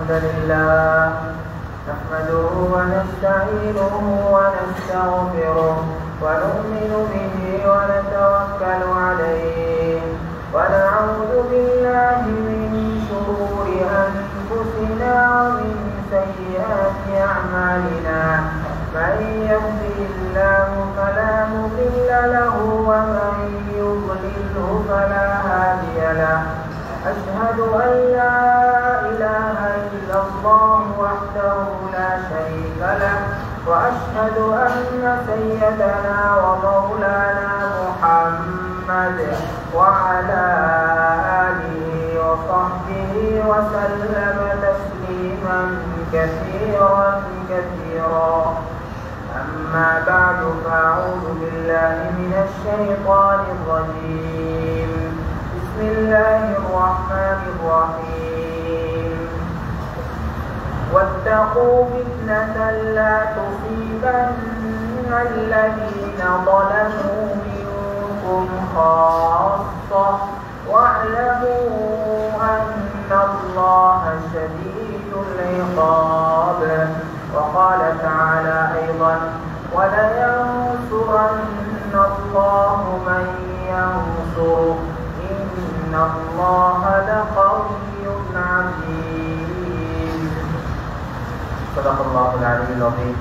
الحمد لله نحمده ونستعينه ونستغفره ونؤمن به ونتوكل عليه ونعوذ بالله من شرور أنفسنا ومن سيئات أعمالنا من يهده الله فلا مضل له ومن يضلله فلا هادي له أشهد أن لا إله إلا الله وحده لا شريك له وأشهد أن سيدنا ومولانا محمد وعلى آله وصحبه وسلم تسليما كثيرا كثيرا أما بعد فأعوذ بالله من الشيطان الرجيم بسم الله الرحمن الرحيم واتقوا فتنة لا تصيبن الذين ظلموا منكم خاصة واعلموا أن الله شديد العقاب وقال تعالى أيضا ولينصرن الله من ينصره إن الله لقوي عزيز صدق الله العلي العظيم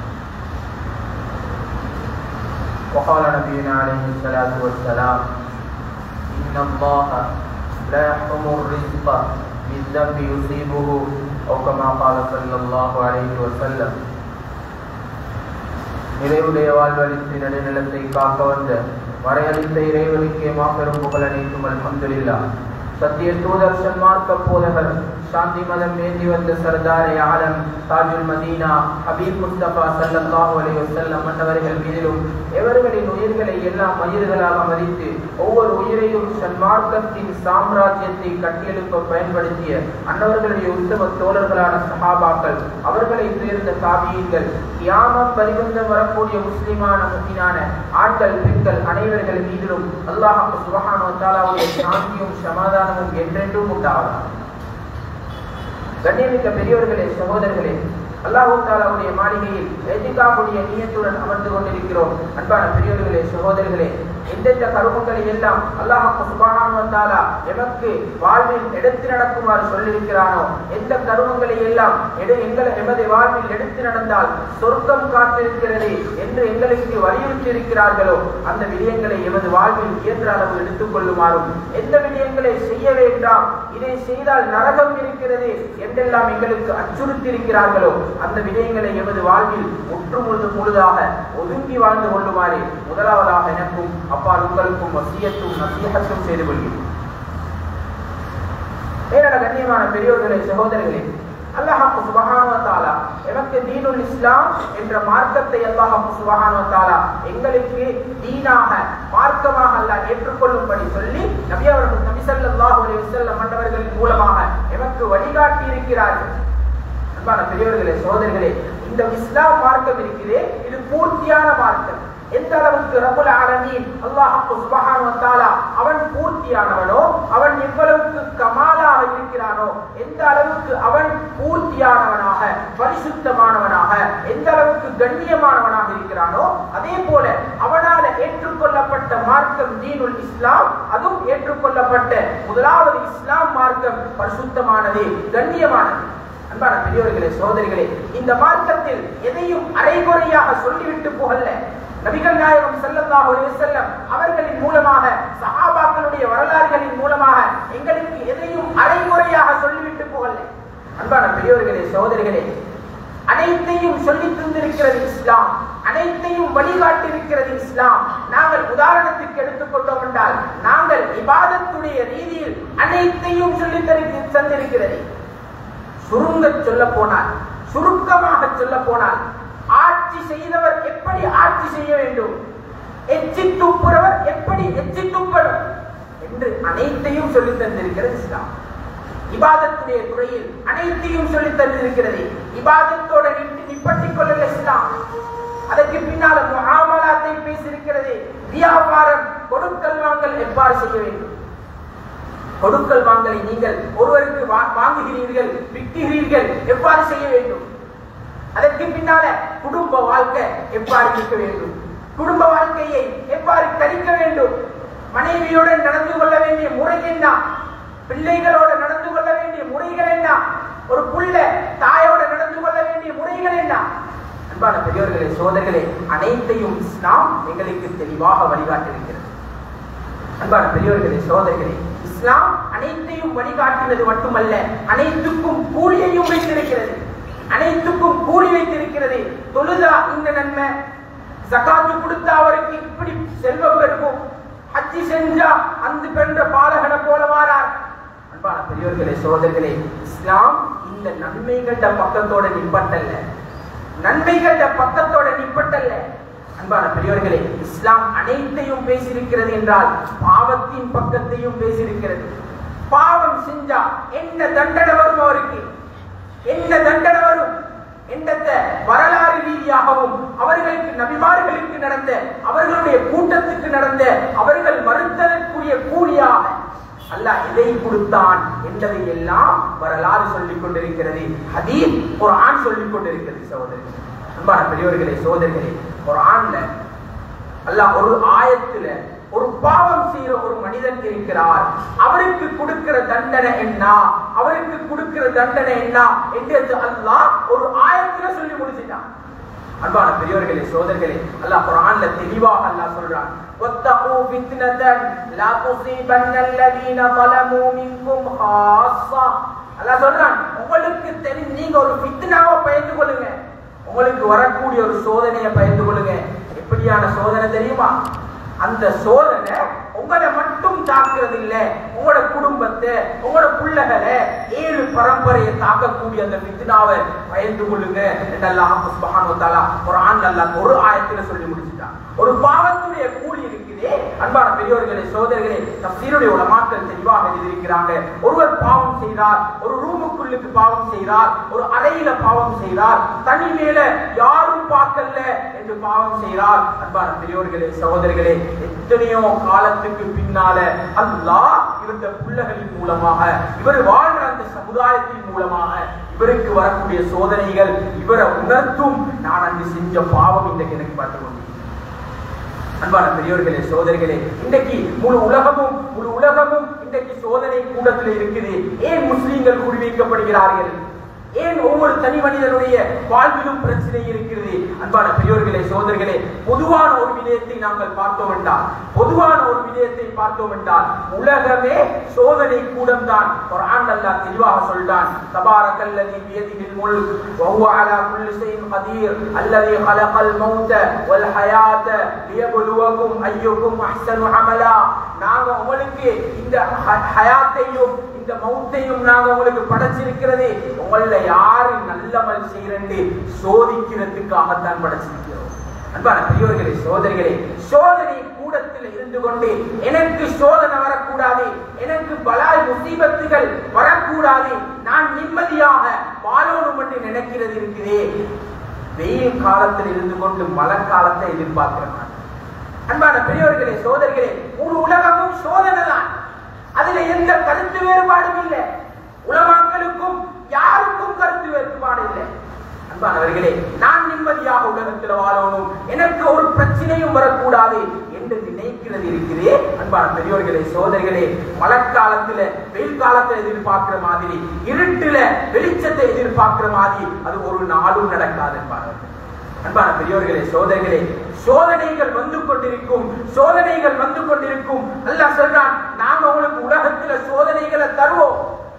وقال نبينا عليه الصلاة والسلام إن الله لا يحكم الرزق بالذنب يصيبه أو كما قال صلى الله عليه وسلم நிறைவுடைய வாழ்வழித்து நடுநிலத்தை காக்க வந்த வரையளித்த இறைவனுக்கே மாபெரும் புகழ் அனைத்தும் அல்ஹம்துலில்லா சத்திய தூதர் சன்மார்க்க போதகர் சாந்தி மதம் ஏந்தி வந்த சர்தாரே ஆலம் தாஜுல் மதீனா ஹபீப் முஸ்தபா சல்லல்லாஹு அலைஹி வஸல்லம் மன்னவர்கள் மீதிலும் எவர்களின் உயிர்களை எல்லாம் மயிர்களாக மதித்து ஒவ்வொரு உயிரையும் சன்மார்க்கத்தின் சாம்ராஜ்யத்தை கட்டியெழுப்ப பயன்படுத்திய அன்னவர்களுடைய உத்தம தோழர்களான சஹாபாக்கள் அவர்களை சேர்ந்த காவியங்கள் கியாமம் பரிபந்தம் வரக்கூடிய முஸ்லிமான முக்கினான ஆண்கள் பெண்கள் அனைவர்கள் மீதிலும் அல்லாஹ் சுபஹானு தாலாவுடைய சாந்தியும் சமாதானமும் என்றென்றும் உண்டாகும் கண்ணியமிக்க பெரியவர்களே சகோதரர்களே அல்லாஹூ தாலாவுடைய மாளிகையில் எதிகாவுடைய நீயத்துடன் அமர்ந்து கொண்டிருக்கிறோம் அன்பான பெரியவர்களே சகோதரர்களே எந்தெந்த கருமங்களை எல்லாம் அல்லாஹ் சுபானானுவத்தாலா எமக்கு வாழ்வில் எடுத்து நடக்குமாறு சொல்லியிருக்கிறானோ எந்த கருமங்களை எல்லாம் எடு எங்களை எமது வாழ்வில் எடுத்து நடந்தால் சொர்க்கம் காத்திருக்கிறது என்று எங்களுக்கு வலியுறுத்தி இருக்கிறார்களோ அந்த விடயங்களை எமது வாழ்வில் இயன்ற அளவு எடுத்துக் கொள்ளுமாறும் எந்த விடயங்களை செய்ய வேண்டாம் இதை செய்தால் நரகம் இருக்கிறது என்றெல்லாம் எங்களுக்கு அச்சுறுத்தி இருக்கிறார்களோ அந்த விடயங்களை எமது வாழ்வில் முற்று முழுது முழுதாக ஒதுங்கி வாழ்ந்து கொள்ளுமாறு முதலாவதாக எனக்கும் அப்பா உங்களுக்கும் வசியத்தும் நசீகத்தும் செய்து கொள்கிறேன் மேலட கண்ணியமான பெரியோர்களே சகோதரர்களே அல்லாஹாக்கு சுபஹானுவத்தாலா எனக்கு தீனுல் இஸ்லாம் என்ற மார்க்கத்தை அல்லாஹாக்கு சுபஹானுவத்தாலா எங்களுக்கு தீனாக மார்க்கமாக அல்ல ஏற்றுக்கொள்ளும்படி சொல்லி நபி அவர்கள் நபி ஸல்லல்லாஹு அலைஹி வஸல்லம் மன்னவர்களின் மூலமாக எமக்கு வழிகாட்டி இருக்கிறார்கள் அன்பான பெரியவர்களே சகோதரர்களே இந்த இஸ்லாம் மார்க்கம் இருக்கிறே இது பூர்த்தியான மார்க்கம் எந்த அளவுக்கு ரபுல் ஆலமீன் அல்லாஹ் சுப்ஹானஹு வ தஆலா அவன் பூர்த்தியானவனோ அவன் எவ்வளவுக்கு கமாலாக இருக்கிறானோ எந்த அளவுக்கு அவன் பூர்த்தியானவனாக பரிசுத்தமானவனாக எந்த அளவுக்கு கண்ணியமானவனாக இருக்கிறானோ அதே போல அவனால ஏற்றுக்கொள்ளப்பட்ட மார்க்கம் தீனுல் இஸ்லாம் அதுவும் ஏற்றுக்கொள்ளப்பட்ட முதலாவது இஸ்லாம் மார்க்கம் பரிசுத்தமானது கண்ணியமானது அன்பான பெரியவர்களே சோதரிகளே இந்த மார்க்கத்தில் எதையும் அரைகுறையாக சொல்லிவிட்டு புகழ்ல நபிகள் நாயகம் ஸல்லல்லாஹு அலைஹி வஸல்லம் அவர்களின் மூலமாக சஹாபாக்களுடைய வரலாறுகளின் மூலமாக எங்களுக்கு எதையும் அரைகுறையாக சொல்லிவிட்டு புகழ்ல அன்பான பெரியவர்களே சகோதரிகளே அனைத்தையும் சொல்லி தந்திருக்கிறது இஸ்லாம் அனைத்தையும் வழிகாட்டிருக்கிறது இஸ்லாம் நாங்கள் உதாரணத்துக்கு எடுத்துக்கொண்டோம் என்றால் நாங்கள் இபாதத்துடைய ரீதியில் அனைத்தையும் சொல்லி தந்திருக்கிறது சுருங்க சொல்ல போனால் சுருக்கமாக சொல்ல போனால் ஆட்சி செய்தவர் எப்படி ஆட்சி செய்ய வேண்டும் எச்சி துப்புறவர் எப்படி எச்சி துப்படும் என்று அனைத்தையும் சொல்லி தந்திருக்கிறது இஸ்லாம் இபாதத்துடைய துறையில் அனைத்தையும் சொல்லி தந்திருக்கிறது இபாதத்தோட நின்று நிப்பட்டிக் கொள்ளல இஸ்லாம் அதற்கு பின்னால முஆமலாத்தை பேசியிருக்கிறது வியாபாரம் கொடுக்கல் வாங்கல் எவ்வாறு செய்ய வேண்டும் கொடுக்கல் வாங்கலை நீங்கள் ஒருவருக்கு வா- வாங்குகிறீர்கள் விற்கிறீர்கள் எவ்வாறு செய்ய வேண்டும் அதற்கு பின்னால குடும்ப வாழ்க்கை எவ்வாறு இருக்க வேண்டும் குடும்ப வாழ்க்கையை எவ்வாறு கழிக்க வேண்டும் மனைவியுடன் நடந்து கொள்ள வேண்டிய முறை என்ன பிள்ளைகளோடு நடந்து கொள்ள வேண்டிய முறைகள் என்ன ஒரு புள்ள தாயோட நடந்து கொள்ள வேண்டிய முறைகள் என்ன அன்பான பெரியோர்களே சோதர்களே அனைத்தையும் இஸ்லாம் எங்களுக்கு தெளிவாக வழிகாட்டியிருக்கிறது அன்பான பெரியோர்களே சோதர்களே இஸ்லாம் அனைத்தையும் வழிகாட்டினது மட்டுமல்ல அனைத்துக்கும் கூலியையும் வைத்திருக்கிறது அனைத்துக்கும் கூலி வைத்திருக்கிறது தொழுதா இந்த நன்மை ஜகாத்து கொடுத்தா அவருக்கு இப்படி செல்வம் பெருகும் ஹஜ்ஜி செஞ்சா அந்த பெண்ற பாலகனை போல வாரார் அன்பான பெரியோர்களே சோதர்களே இஸ்லாம் இந்த நன்மைகள பக்கத்தோட நிப்பட்டல்ல நன்மைகள பக்கத்தோட நிப்பட்டல்ல அன்பான பெரியவர்களே இஸ்லாம் அனைத்தையும் பேசியிருக்கிறது என்றால் பாவத்தின் பக்கத்தையும் பேசியிருக்கிறது பாவம் செஞ்சா என்ன தண்டனை வரும் அவருக்கு என்ன தண்டனை வரும் என்ற வரலாறு ரீதியாகவும் அவர்களுக்கு நபிமார்களுக்கு நடந்த அவர்களுடைய கூட்டத்துக்கு நடந்த அவர்கள் மறுத்ததற்குரிய கூலியாக அல்லாஹ் எதை கொடுத்தான் என்பதை எல்லாம் வரலாறு சொல்லிக் கொண்டிருக்கிறது ஹதீஸ் குர்ஆன் சொல்லிக் கொண்டிருக்கிறது சகோதரி அன்பான பெரியவர்களே சோதரிகளே குர்ஆன்ல அல்லாஹ் ஒரு ஆயத்துல ஒரு பாவம் செய்யற ஒரு மனிதன் இருக்கிறார் அவருக்கு கொடுக்கிற தண்டனை என்ன அவருக்கு கொடுக்கிற தண்டனை என்ன என்று அல்லாஹ் ஒரு ஆயத்துல சொல்லி முடிச்சிட்டான் அன்பான பெரியவர்களே சோதர்களே அல்லாஹ் குர்ஆன்ல தெளிவாக அல்லாஹ் சொல்றான் واتقوا فتنة لا تصيبن الذين ظلموا منكم خاصة அல்லாஹ் சொல்றான் உங்களுக்கு தெரிஞ்சு நீங்க ஒரு ஃபித்னாவை பயந்து கொள்ளுங்க உங்களுக்கு வரக்கூடிய ஒரு சோதனையை பயந்து கொள்ளுங்க எப்படியான சோதனை தெரியுமா அந்த சோதனை உங்களை மட்டும் தாக்குறது இல்ல உங்களோட குடும்பத்தை உங்களோட பிள்ளைகளை ஏழு பரம்பரையை தாக்கக்கூடிய அந்த பித்னாவை பயந்து கொள்ளுங்க என்று அல்லாஹ் சுப்ஹானஹு வ தஆலா குர்ஆன்ல அல்லாஹ் ஒரு ஆயத்துல சொல்லி முடிச்சிட்டான் ஒரு பாவத்துடைய கூலி இருக்குதே அன்பான பெரியோர்களே சோதரர்களே தப்சீருடைய உலமாக்கள் தெளிவாக எழுதியிருக்கிறாங்க ஒருவர் பாவம் செய்தார் ஒரு ரூமுக்குள்ளுக்கு பாவம் செய்தார் ஒரு அறையில பாவம் செய்தார் தனி மேல யாரும் பார்க்கல என்று பாவம் செய்தார் அன்பான பெரியோர்களே சகோதரிகளே எத்தனையோ காலத்துக்கு பின்னால அல்லாஹ் இவருடைய பிள்ளைகளின் மூலமாக இவர் வாழ்ற அந்த சமுதாயத்தின் மூலமாக இவருக்கு வரக்கூடிய சோதனைகள் இவரை உணர்த்தும் நான் அங்கு செஞ்ச பாவம் இன்றைக்கு எனக்கு பார்த்து கொண்டேன் அன்பான பெரியோர்களே சோதரிகளே இன்றைக்கு முழு உலகமும் முழு உலகமும் இன்றைக்கு சோதனை கூடத்தில் இருக்குது ஏன் முஸ்லீம்கள் குறிவைக்கப்படுகிறார்கள் ஏன் ஒவ்வொரு தனி மனிதனுடைய வாழ்விலும் பிரச்சனை இருக்கிறது அன்பான பெரியோர்களே சோதர்களே பொதுவான ஒரு விடயத்தை நாங்கள் பார்த்தோம் என்றால் பொதுவான ஒரு விடயத்தை பார்த்தோம் என்றால் உலகமே சோதனை கூடம் தான் குர்ஆன் அல்லாஹ் தெளிவாக சொல்றான் தபாரக்கல்லதி பியதிஹில் முல்க் வஹுவ அலா குல்லி ஷைஇன் கதீர் அல்லதி خلقல் மௌத வல் ஹயாத லியப்லுவக்கும் அய்யுக்கும் அஹ்ஸனு அமலா நாங்க உங்களுக்கு இந்த ஹ- ஹயாத்தையும் இந்த மௌத்தையும் நாங்க உங்களுக்கு படைச்சிருக்கிறது உங்கள யாரு நல்லமல் செய்யறண்டு சோதிக்கிறதுக்காகத்தான் படைச்சிருக்கிறோம் அன்பான பெரியவர்களே சோதரிகளே சோதனை கூடத்தில் இருந்து கொண்டு எனக்கு சோதனை வரக்கூடாது எனக்கு பலாய் முசீபத்துகள் வரக்கூடாது நான் நிம்மதியாக வாழணும் என்று நினைக்கிறது இருக்குதே வெயில் காலத்தில் இருந்து கொண்டு மழை காலத்தை எதிர்பார்க்கிறேன் நான். அன்பான பெரியவர்களே சோதரிகளே முழு உலகமும் சோதனை தான் அதுல எந்த கருத்து வேறுபாடும் இல்லை உலமாக்களுக்கும் யாருக்கும் கருத்து வேறுபாடு இல்லை அன்பானவர்களே நான் நிம்மதியாக உலகத்தில் வாழணும் எனக்கு ஒரு பிரச்சனையும் வரக்கூடாது என்று நினைக்கிறது இருக்கிறே அன்பான பெரியோர்களே சோதரிகளே மழைக்காலத்துல வெயில் காலத்தை எதிர்பார்க்கிற மாதிரி இருட்டுல வெளிச்சத்தை எதிர்பார்க்கிற மாதிரி அது ஒரு நாளும் நடக்காது என்பார்கள் அன்பான பெரியோர்களே சோதனைகளே சோதனைகள் வந்து கொண்டிருக்கும் சோதனைகள் வந்து கொண்டிருக்கும் அல்லாஹ் சொல்றான் நாங்க உங்களுக்கு உலகத்துல சோதனைகளை தருவோம்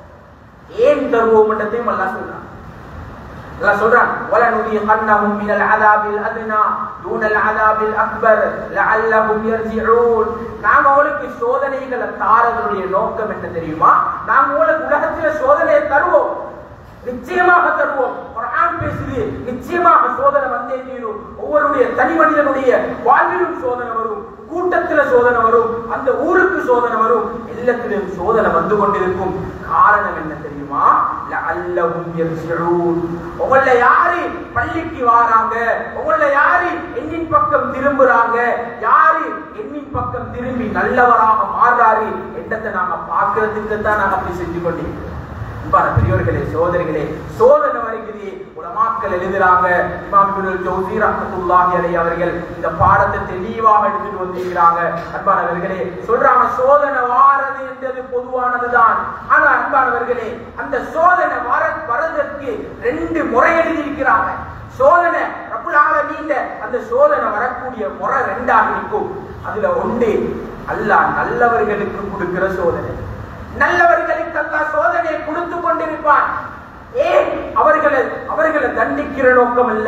ஏன் தருவோம் என்றதையும் அல்லாஹ் சொல்றான் அல்லாஹ் சொல்றான் وَلَنُذِيقَنَّهُم مِّنَ الْعَذَابِ الْأَدْنَى دُونَ الْعَذَابِ الْأَكْبَرِ لَعَلَّهُمْ يَرْجِعُونَ நாங்க உங்களுக்கு சோதனைகளை தாரதனுடைய நோக்கம் என்ன தெரியுமா நாங்க உங்களுக்கு உலகத்துல சோதனையை தருவோம் நிச்சயமாக தருவோம் குர்ஆன் பேசுது நிச்சயமாக சோதனை வந்தே தீரும் ஒவ்வொருடைய தனி மனிதனுடைய வாழ்விலும் சோதனை வரும் கூட்டத்துல சோதனை வரும் அந்த ஊருக்கு சோதனை வரும் எல்லாத்திலும் சோதனை வந்து கொண்டிருக்கும் காரணம் என்ன தெரியுமா லஅல்லஹும் யர்ஜிஊன் உங்கள யாரு பள்ளிக்கு வாராங்க உங்கள யாரு எண்ணின் பக்கம் திரும்புறாங்க யாரு எண்ணின் பக்கம் திரும்பி நல்லவராக மாறுறாரு என்றதை நாங்க பார்க்கறதுக்கு தான் நாங்க அப்படி செஞ்சு கொண்டிருக்கிறோம் அன்பான பெரியோர்களே சோதரிகளே சோதனை வருகிறது உலமாக்கள் எழுதுறாங்க இமாம் இப்னுல் ஜௌசி ரஹ்மத்துல்லாஹி அலைஹி அவர்கள் இந்த பாடத்தை தெளிவாக எடுத்துட்டு வந்திருக்கிறாங்க அன்பானவர்களே சொல்றாங்க சோதனை வாரது என்றது பொதுவானதுதான் ஆனா அன்பானவர்களே அந்த சோதனை வர வரதற்கு ரெண்டு முறை எழுதியிருக்கிறாங்க சோதனை ரப்புல் ஆலமீன் அந்த சோதனை வரக்கூடிய முறை ரெண்டாக இருக்கும் அதுல ஒன்று அல்லாஹ் நல்லவர்களுக்கு கொடுக்கிற சோதனை நல்லவர்களுக்கு அல்லாஹ் சோதனையை கொடுத்து கொண்டிருப்பான் ஏன் அவர்களை அவர்களை தண்டிக்கிற நோக்கம் அல்ல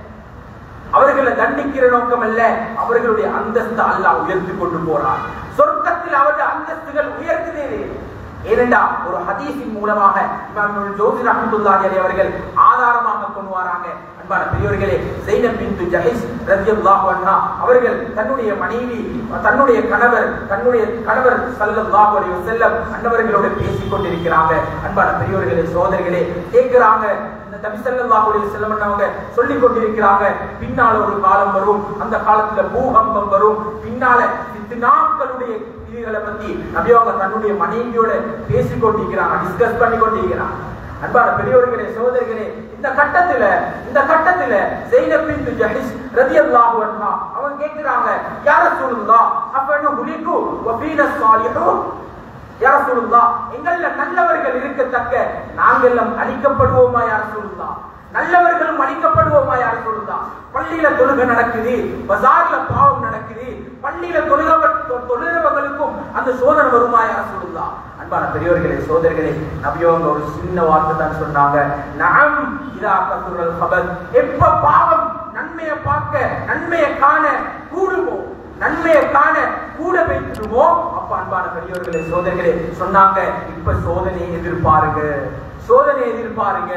அவர்களை தண்டிக்கிற நோக்கம் அல்ல அவர்களுடைய அந்தஸ்து அல்லாஹ் உயர்த்தி கொண்டு போறான் சொர்க்கத்தில் அவருடைய அந்தஸ்துகள் உயர்த்தினே ஏனென்றா ஒரு ஹதீஸின் மூலமாக இமாம் இப்னுல் ஜௌசி ரஹ்மத்துல்லாஹி அலைஹி அவர்கள் ஆதாரமாக கொண்டு வராங்க அன்பான பெரியவர்களே ஜெய்னப் பின்து ஜஹிஸ் ரலியல்லாஹு அன்ஹா அவர்கள் தன்னுடைய மனைவி தன்னுடைய கணவர் தன்னுடைய கணவர் ஸல்லல்லாஹு அலைஹி வஸல்லம் அன்னவர்களோடு பேசிக் கொண்டிருக்கிறாங்க அன்பான பெரியவர்களே சோதரிகளே கேட்கிறாங்க இந்த நபி ஸல்லல்லாஹு அலைஹி வஸல்லம் அவங்க சொல்லிக் கொண்டிருக்கிறாங்க பின்னால ஒரு காலம் வரும் அந்த காலத்துல பூகம்பம் வரும் பின்னால நாட்களுடைய இதுகளை பத்தி நபி அவங்க தன்னுடைய மனைவியோட பேசிக் கொண்டிருக்கிறாங்க டிஸ்கஸ் பண்ணி கொண்டிருக்கிறாங்க அன்பான பெரியவர்களே சகோதரர்களே இந்த கட்டத்துல இந்த கட்டத்துல ஜெய்னப் பின்த் ஜஹிஷ் ரலியல்லாஹு அன்ஹா அவங்க கேக்குறாங்க யா ரசூலுல்லாஹ் அப்பன்னு ஹுலிகு வஃபீன ஸாலிஹூன் யா ரசூலுல்லாஹ் எங்கள்ல நல்லவர்கள் இருக்கத்தக்க நாங்கெல்லாம் அழிக்கப்படுவோமா யா ரசூலுல்லாஹ் நல்லவர்களும் அழிக்கப்படுவோமா யார் சொல்லுதா பள்ளியில தொழுகை நடக்குது பஜார்ல பாவம் நடக்குது பள்ளியில தொழுகவர் தொழுகிறவர்களுக்கும் அந்த சோதனை வருமா யார் சொல்லுதா அன்பான பெரியவர்களே சோதர்களே நபியவங்க ஒரு சின்ன வார்த்தை தான் சொன்னாங்க நாம் இதா கத்துரல் கபர் எப்ப பாவம் நன்மையை பார்க்க நன்மையை காண கூடுமோ நன்மையை காண கூட வைத்துடுமோ அப்ப அன்பான பெரியவர்களே சோதர்களே சொன்னாங்க இப்ப சோதனையை எதிர்பாருங்க சோதனை எதிர்பாருங்க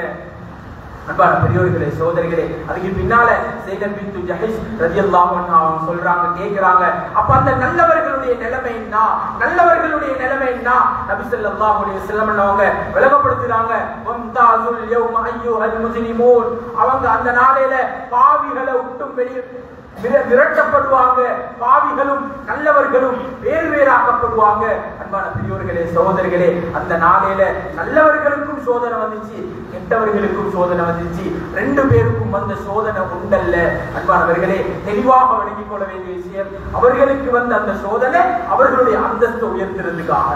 அன்பான பெரியோர்களே சோதரிகளே அதுக்கு பின்னால செய்தன் பிந்து ஜஹிஷ் ரதியல்லாஹு அன்ஹா அவங்க சொல்றாங்க கேக்குறாங்க அப்ப அந்த நல்லவர்களுடைய நிலைமை என்ன நல்லவர்களுடைய நிலைமை என்ன நபி ஸல்லல்லாஹு அலைஹி வஸல்லம் அவங்க விளங்கப்படுத்துறாங்க வம்தாசுல் யௌம அய்யுஹல் முஸ்லிமூன் அவங்க அந்த நாளையில பாவிகளை விட்டும் வெளியே விர- விரட்டப்படுவாங்க பாவிகளும் நல்லவர்களும் வேறு வேறாக்கப்படுவாங்க அன்பான பெரியோர்களே சகோதரர்களே அந்த நாளையில நல்லவர்களுக்கும் சோதனை வந்துச்சு கெட்டவர்களுக்கும் சோதனை வந்துச்சு ரெண்டு பேருக்கும் வந்த சோதனை உண்டல்ல அன்பானவர்களே தெளிவாக விளங்கிக் கொள்ள வேண்டிய விஷயம் அவர்களுக்கு வந்த அந்த சோதனை அவர்களுடைய அந்தஸ்தை உயர்த்துறதுக்காக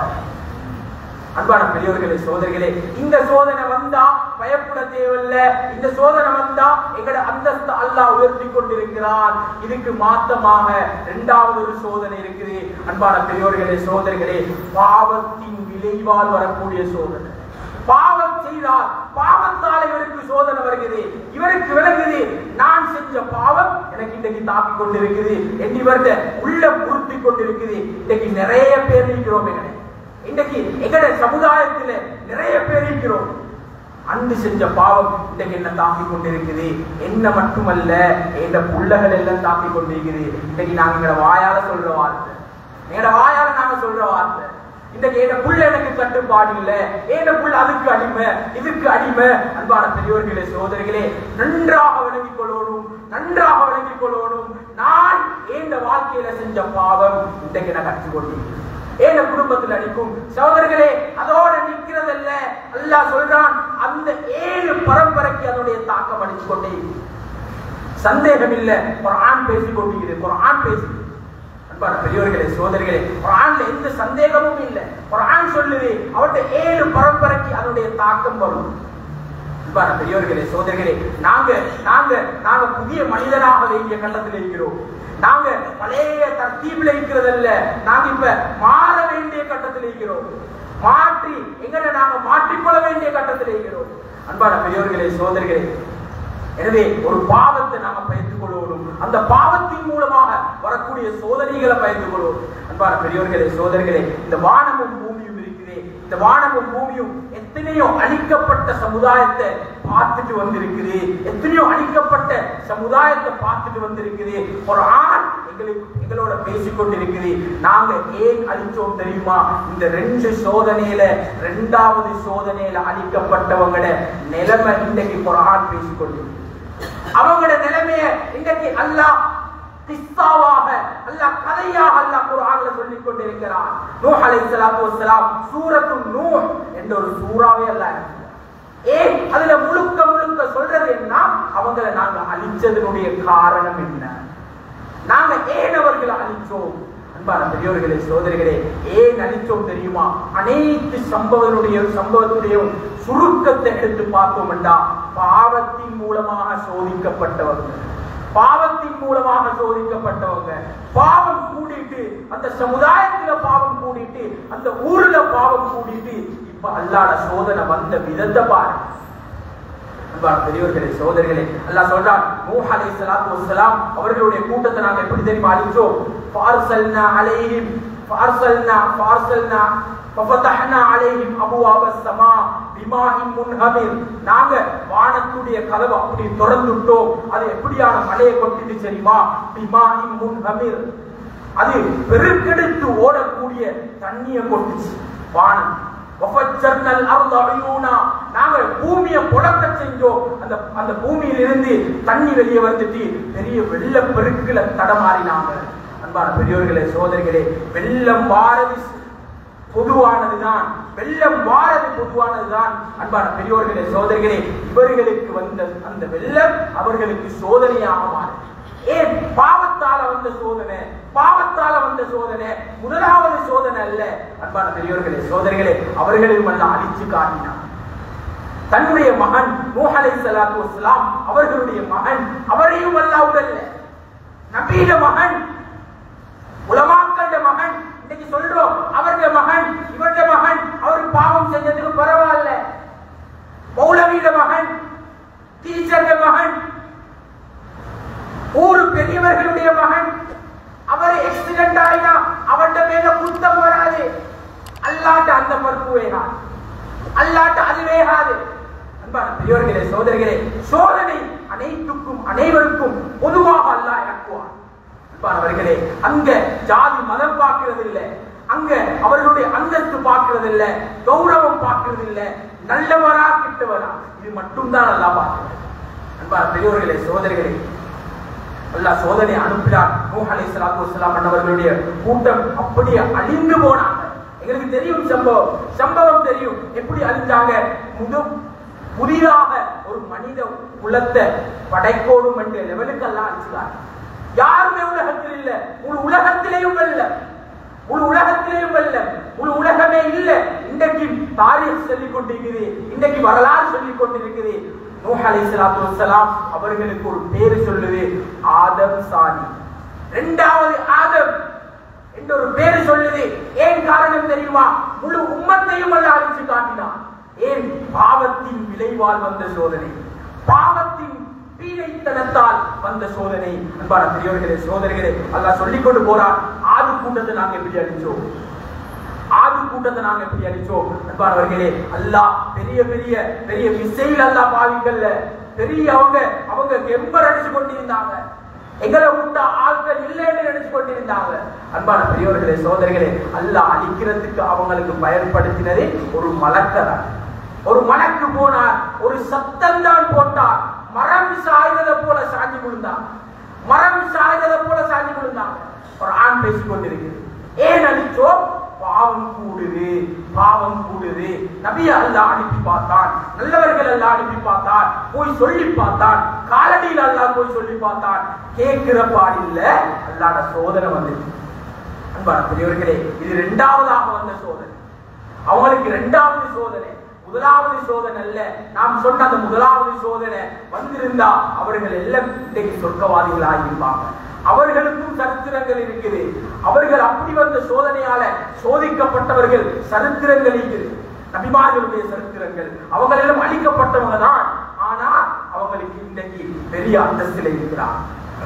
அன்பான பெரியவர்களே சோதரிகளே இந்த சோதனை வந்தா பயப்பட தேவையில்ல இந்த சோதனை வந்தா எங்கட அந்தஸ்து அல்லாஹ் உயர்த்தி கொண்டிருக்கிறான் இதுக்கு மாத்தமாக இரண்டாவது ஒரு சோதனை இருக்குது அன்பான பெரியவர்களே சோதரிகளே பாவத்தின் விளைவால் வரக்கூடிய சோதனை பாவம் செய்தால் பாவத்தால் இவருக்கு சோதனை வருகிறது இவருக்கு விளங்குது நான் செஞ்ச பாவம் எனக்கு இன்றைக்கு தாக்கி கொண்டிருக்குது என்று இவர்த உள்ள பொருத்தி கொண்டிருக்குது இன்னைக்கு நிறைய பேர் இருக்கிறோம் எங்களை இன்றைக்கு எங்கட சமுதாயத்துல நிறைய பேர் இருக்கிறோம் அன்று செஞ்ச பாவம் இன்றைக்கு என்ன தாக்கி கொண்டிருக்குது என்ன மட்டுமல்ல எங்க புள்ளகள் எல்லாம் தாக்கி கொண்டிருக்குது இன்னைக்கு நாங்க எங்கட வாயால சொல்ற வார்த்தை எங்கட வாயால நாங்க சொல்ற வார்த்தை இன்றைக்கு என் புள்ள எனக்கு கட்டுப்பாடு இல்ல என் புள்ள அதுக்கு அடிமை இதுக்கு அடிமை அன்பான பெரியவர்களே சோதரிகளே நன்றாக விளங்கிக் கொள்ளணும் நன்றாக விளங்கிக் கொள்ளணும் நான் என் வாழ்க்கையில செஞ்ச பாவம் இன்றைக்கு நான் கற்றுக்கொண்டேன் ஏன குடும்பத்தில் அடிக்கும் சகோதரர்களே அதோட நிற்கிறதல்ல அல்லாஹ் சொல்றான் அந்த ஏழு பரம்பரைக்கு அதனுடைய தாக்கம் அடிச்சு கொண்டே இருக்கு. சந்தேகம் இல்ல குர்ஆன் பேசிக் கொண்டிருக்கிறது குர்ஆன் பேசி அன்பான பெரியவர்களே சோதரிகளே குர்ஆன்ல எந்த சந்தேகமும் இல்ல குர்ஆன் சொல்லுது அவருடைய ஏழு பரம்பரைக்கு அதனுடைய தாக்கம் வரும் அன்பான பெரியவர்களே சோதரிகளே நாங்க நாங்க நாங்க புதிய மனிதனாக வேண்டிய கட்டத்தில் இருக்கிறோம் நாங்க பழைய தர்த்தீபில் இருக்கிறதல்ல நாங்க இப்ப மாற வேண்டிய கட்டத்தில் இருக்கிறோம் மாற்றி எங்களை நாங்க மாற்றிக்கொள்ள வேண்டிய கட்டத்தில் இருக்கிறோம் அன்பான பெரியவர்களே சோதரிகளே எனவே ஒரு பாவத்தை நாம பயந்து கொள்வோம் அந்த பாவத்தின் மூலமாக வரக்கூடிய சோதனைகளை பயந்து கொள்வோம் அன்பான பெரியவர்களே சோதரிகளே இந்த வானமும் பூமியும் இருக்கிறே இந்த வானமும் பூமியும் எத்தனையோ அழிக்கப்பட்ட சமுதாயத்தை பார்த்துட்டு வந்திருக்குது எத்தனையோ அழிக்கப்பட்ட சமுதாயத்தை பார்த்துட்டு வந்திருக்குது ஒரு ஆண் எங்களுக்கு எங்களோட பேசிக் கொண்டிருக்குது நாங்க ஏன் அழிச்சோம் தெரியுமா இந்த ரெண்டு சோதனையில ரெண்டாவது சோதனையில அழிக்கப்பட்டவங்களோட நிலைமை இன்றைக்கு ஒரு ஆண் பேசிக் கொண்டிருக்கு அவங்களோட நிலைமைய இன்றைக்கு அல்லாஹ் கிஸ்ஸாவாக அல்லாஹ் கதையாக அல்லாஹ் குர்ஆன்ல சொல்லிக் கொண்டிருக்கிறான் நூஹ் அலைஹிஸ்ஸலாத்து வஸ்ஸலாம் சூரத்து நூஹ் என்ற ஒரு சூறாவே அல்லாஹ் இறக்கினார். ஏன் அதுல முழுக்க முழுக்க சொல்றது என்ன அவங்களை நாங்க அழிச்சதனுடைய காரணம் என்ன நாங்க ஏன் அவர்களை அழிச்சோம் அன்பான பெரியோர்களே சோதரிகளே ஏன் அழிச்சோம் தெரியுமா அனைத்து சம்பவனுடைய சம்பவத்துடைய சுருக்கத்தை எடுத்து பார்த்தோம் என்றா பாவத்தின் மூலமாக சோதிக்கப்பட்டவங்க பாவத்தின் மூலமாக சோதிக்கப்பட்டவங்க பாவம் கூடிட்டு அந்த சமுதாயத்துல பாவம் கூடிட்டு அந்த ஊர்ல பாவம் கூடிட்டு இப்ப அல்லாட சோதனை வந்த விதத்தை பாருங்க அன்பான பெரியவர்களே சோதரிகளே அல்லாஹ் சொல்றான் நூஹ் அலைஹிஸ்ஸலாத்து வஸ்ஸலாம் அவர்களுடைய கூட்டத்தை நாங்க எப்படி தெரியுமா அழிச்சோம் ஃபார்சல்னா அலைஹிம் ஃபார்சல்னா ஃபார்சல்னா ஃபஃபதஹ்னா அலைஹிம் அபுவாபஸ் ஸமா பிமாஇன் முன்ஹமிர் நாங்க வானத்துடைய கதவை அப்படி திறந்துட்டோம் அது எப்படியான மழையை கொட்டிட்டு தெரியுமா பிமாஇன் முன்ஹமிர் அது பெருக்கெடுத்து ஓடக்கூடிய தண்ணியை கொட்டுச்சு வானம் வஃபஜ்ஜர்னல் அர்த உயூனா நாங்க பூமியை புழக்க செஞ்சோம் அந்த அந்த பூமியில இருந்து தண்ணி வெளியே வந்துட்டு பெரிய வெள்ள பெருக்குல தடமாறினாங்க அன்பான பெரியோர்களே சோதரிகளே வெள்ளம் வாரது பொதுவானதுதான் வெள்ளம் வாரது பொதுவானதுதான் அன்பான பெரியோர்களே சோதரிகளே இவர்களுக்கு வந்த அந்த வெள்ளம் அவர்களுக்கு சோதனையாக மாறுது ஏன் பாவத்தால வந்த சோதனை பாவத்தால வந்த சோதனை முதலாவது சோதனை அல்ல அன்பான பெரியோர்களே சோதரிகளே அவர்களையும் அல்ல அழிச்சு காட்டினான் தன்னுடைய மகன் நூஹ் அலைஹிஸ்ஸலாத்து வஸ்ஸலாம் அவர்களுடைய மகன் அவரையும் அல்ல உடல்ல நபீட மகன் உலமாக்கண்ட மகன் இன்னைக்கு சொல்றோம் அவருடைய மகன் இவருடைய மகன் அவர் பாவம் செஞ்சதுக்கு பரவாயில்ல மௌலவியிட மகன் டீச்சருடைய மகன் ஊரு பெரியவர்களுடைய மகன் அவர் எக்ஸிடென்ட் ஆயினா அவன்ட மேல குத்தம் வராது அல்லாட்ட அந்த பருப்பு வேகாது அல்லாட்ட அது வேகாது அன்பான பெரியவர்களே சோதரிகளே சோதனை அனைத்துக்கும் அனைவருக்கும் பொதுவாக அல்லாஹ் இறக்குவார் அன்பானவர்களே அங்க ஜாதி மதம் பார்க்கிறது இல்ல அங்க அவர்களுடைய அந்தஸ்து பார்க்கிறது இல்ல கௌரவம் பார்க்கிறது இல்ல நல்லவரா கிட்டவரா இது மட்டும்தான் நல்லா பார்க்கிறது அன்பான பெரியவர்களே சோதரிகளே அல்லாஹ் சோதனை அனுப்பினார் நூஹ் அலைஹிஸ்ஸலாத்து வஸ்ஸலாம் அன்னவர்களுடைய கூட்டம் அப்படியே அழிந்து போனாங்க எங்களுக்கு தெரியும் சம்பவம் சம்பவம் தெரியும் எப்படி அழிஞ்சாங்க முது புதிதாக ஒரு மனித குலத்தை படைக்கோடும் என்ற லெவலுக்கு எல்லாம் அழிச்சுட்டாங்க யாருமே உலகத்தில் இல்ல முழு உலகத்திலேயும் இல்ல முழு உலகத்திலேயும் இல்ல முழு உலகமே இல்ல இன்றைக்கு தாரீக் சொல்லிக் கொண்டிருக்குது இன்றைக்கு வரலாறு சொல்லிக் கொண்டிருக்குது நூஹ் அலைஹிஸ்ஸலாத்து வஸ்ஸலாம் அவர்களுக்கு ஒரு பேரு சொல்லுது ஆதம் சாணி இரண்டாவது ஆதம் என்ற ஒரு பேரு சொல்லுது ஏன் காரணம் தெரியுமா முழு உம்மத்தையும் அல்ல அழிச்சு காட்டினான் ஏன் பாவத்தின் விளைவால் வந்த சோதனை பாவத்தின் பீடைத்தனத்தால் வந்த சோதனை அன்பான பெரியவர்களே சோதனைகளே அல்லாஹ் சொல்லிக் கொண்டு போறான் ஆது கூட்டத்தை நாங்க எப்படி அழிச்சோம் ஆது கூட்டத்தை நாங்க எப்படி அழிச்சோம் அன்பானவர்களே அல்லாஹ் பெரிய பெரிய பெரிய மிசைல் அல்லாஹ் பாவிக்கல்ல பெரிய அவங்க அவங்க எம்பர் அடிச்சு கொண்டிருந்தாங்க எங்களை விட்ட ஆட்கள் இல்லைன்னு நினைச்சு கொண்டிருந்தாங்க அன்பான பெரியவர்களே சோதரிகளே அல்லாஹ் அழிக்கிறதுக்கு அவங்களுக்கு பயன்படுத்தினதே ஒரு மலக்கதான் ஒரு மலக்கு போனார் ஒரு சத்தம் தான் போட்டார் மரம் சாய்ந்ததை போல சாஞ்சி விழுந்தார் மரம் சாய்ந்ததை போல சாஞ்சி விழுந்தாங்க ஒரு ஆண் பேசிக் கொண்டிருக்கிறது ஏன் அழிச்சோம் பாவம் கூடுது பாவம் கூடுது நபிய அல்லாஹ் அனுப்பி பார்த்தான் நல்லவர்கள் எல்லாம் அனுப்பி பார்த்தான் போய் சொல்லி பார்த்தான் காலடியில் அல்லாஹ் போய் சொல்லி பார்த்தான் கேட்கிற பாடில்ல அல்லாட சோதனை வந்துச்சு அன்பான பெரியவர்களே இது இரண்டாவதாக வந்த சோதனை அவங்களுக்கு இரண்டாவது சோதனை முதலாவது சோதனை அல்ல நாம் சொன்ன அந்த முதலாவது சோதனை வந்திருந்தா அவர்கள் எல்லாம் இன்றைக்கு சொர்க்கவாதிகள் ஆகியிருப்பாங்க அவர்களுக்கும் சரித்திரங்கள் இருக்குது அவர்கள் அப்படி வந்த சோதனையால சோதிக்கப்பட்டவர்கள் சரித்திரங்கள் இருக்குது நபிமார்களுடைய சரித்திரங்கள் அவங்க எல்லாம் அழிக்கப்பட்டவங்க தான் ஆனா அவங்களுக்கு இன்றைக்கு பெரிய அந்தஸ்தில் இருக்கிறார்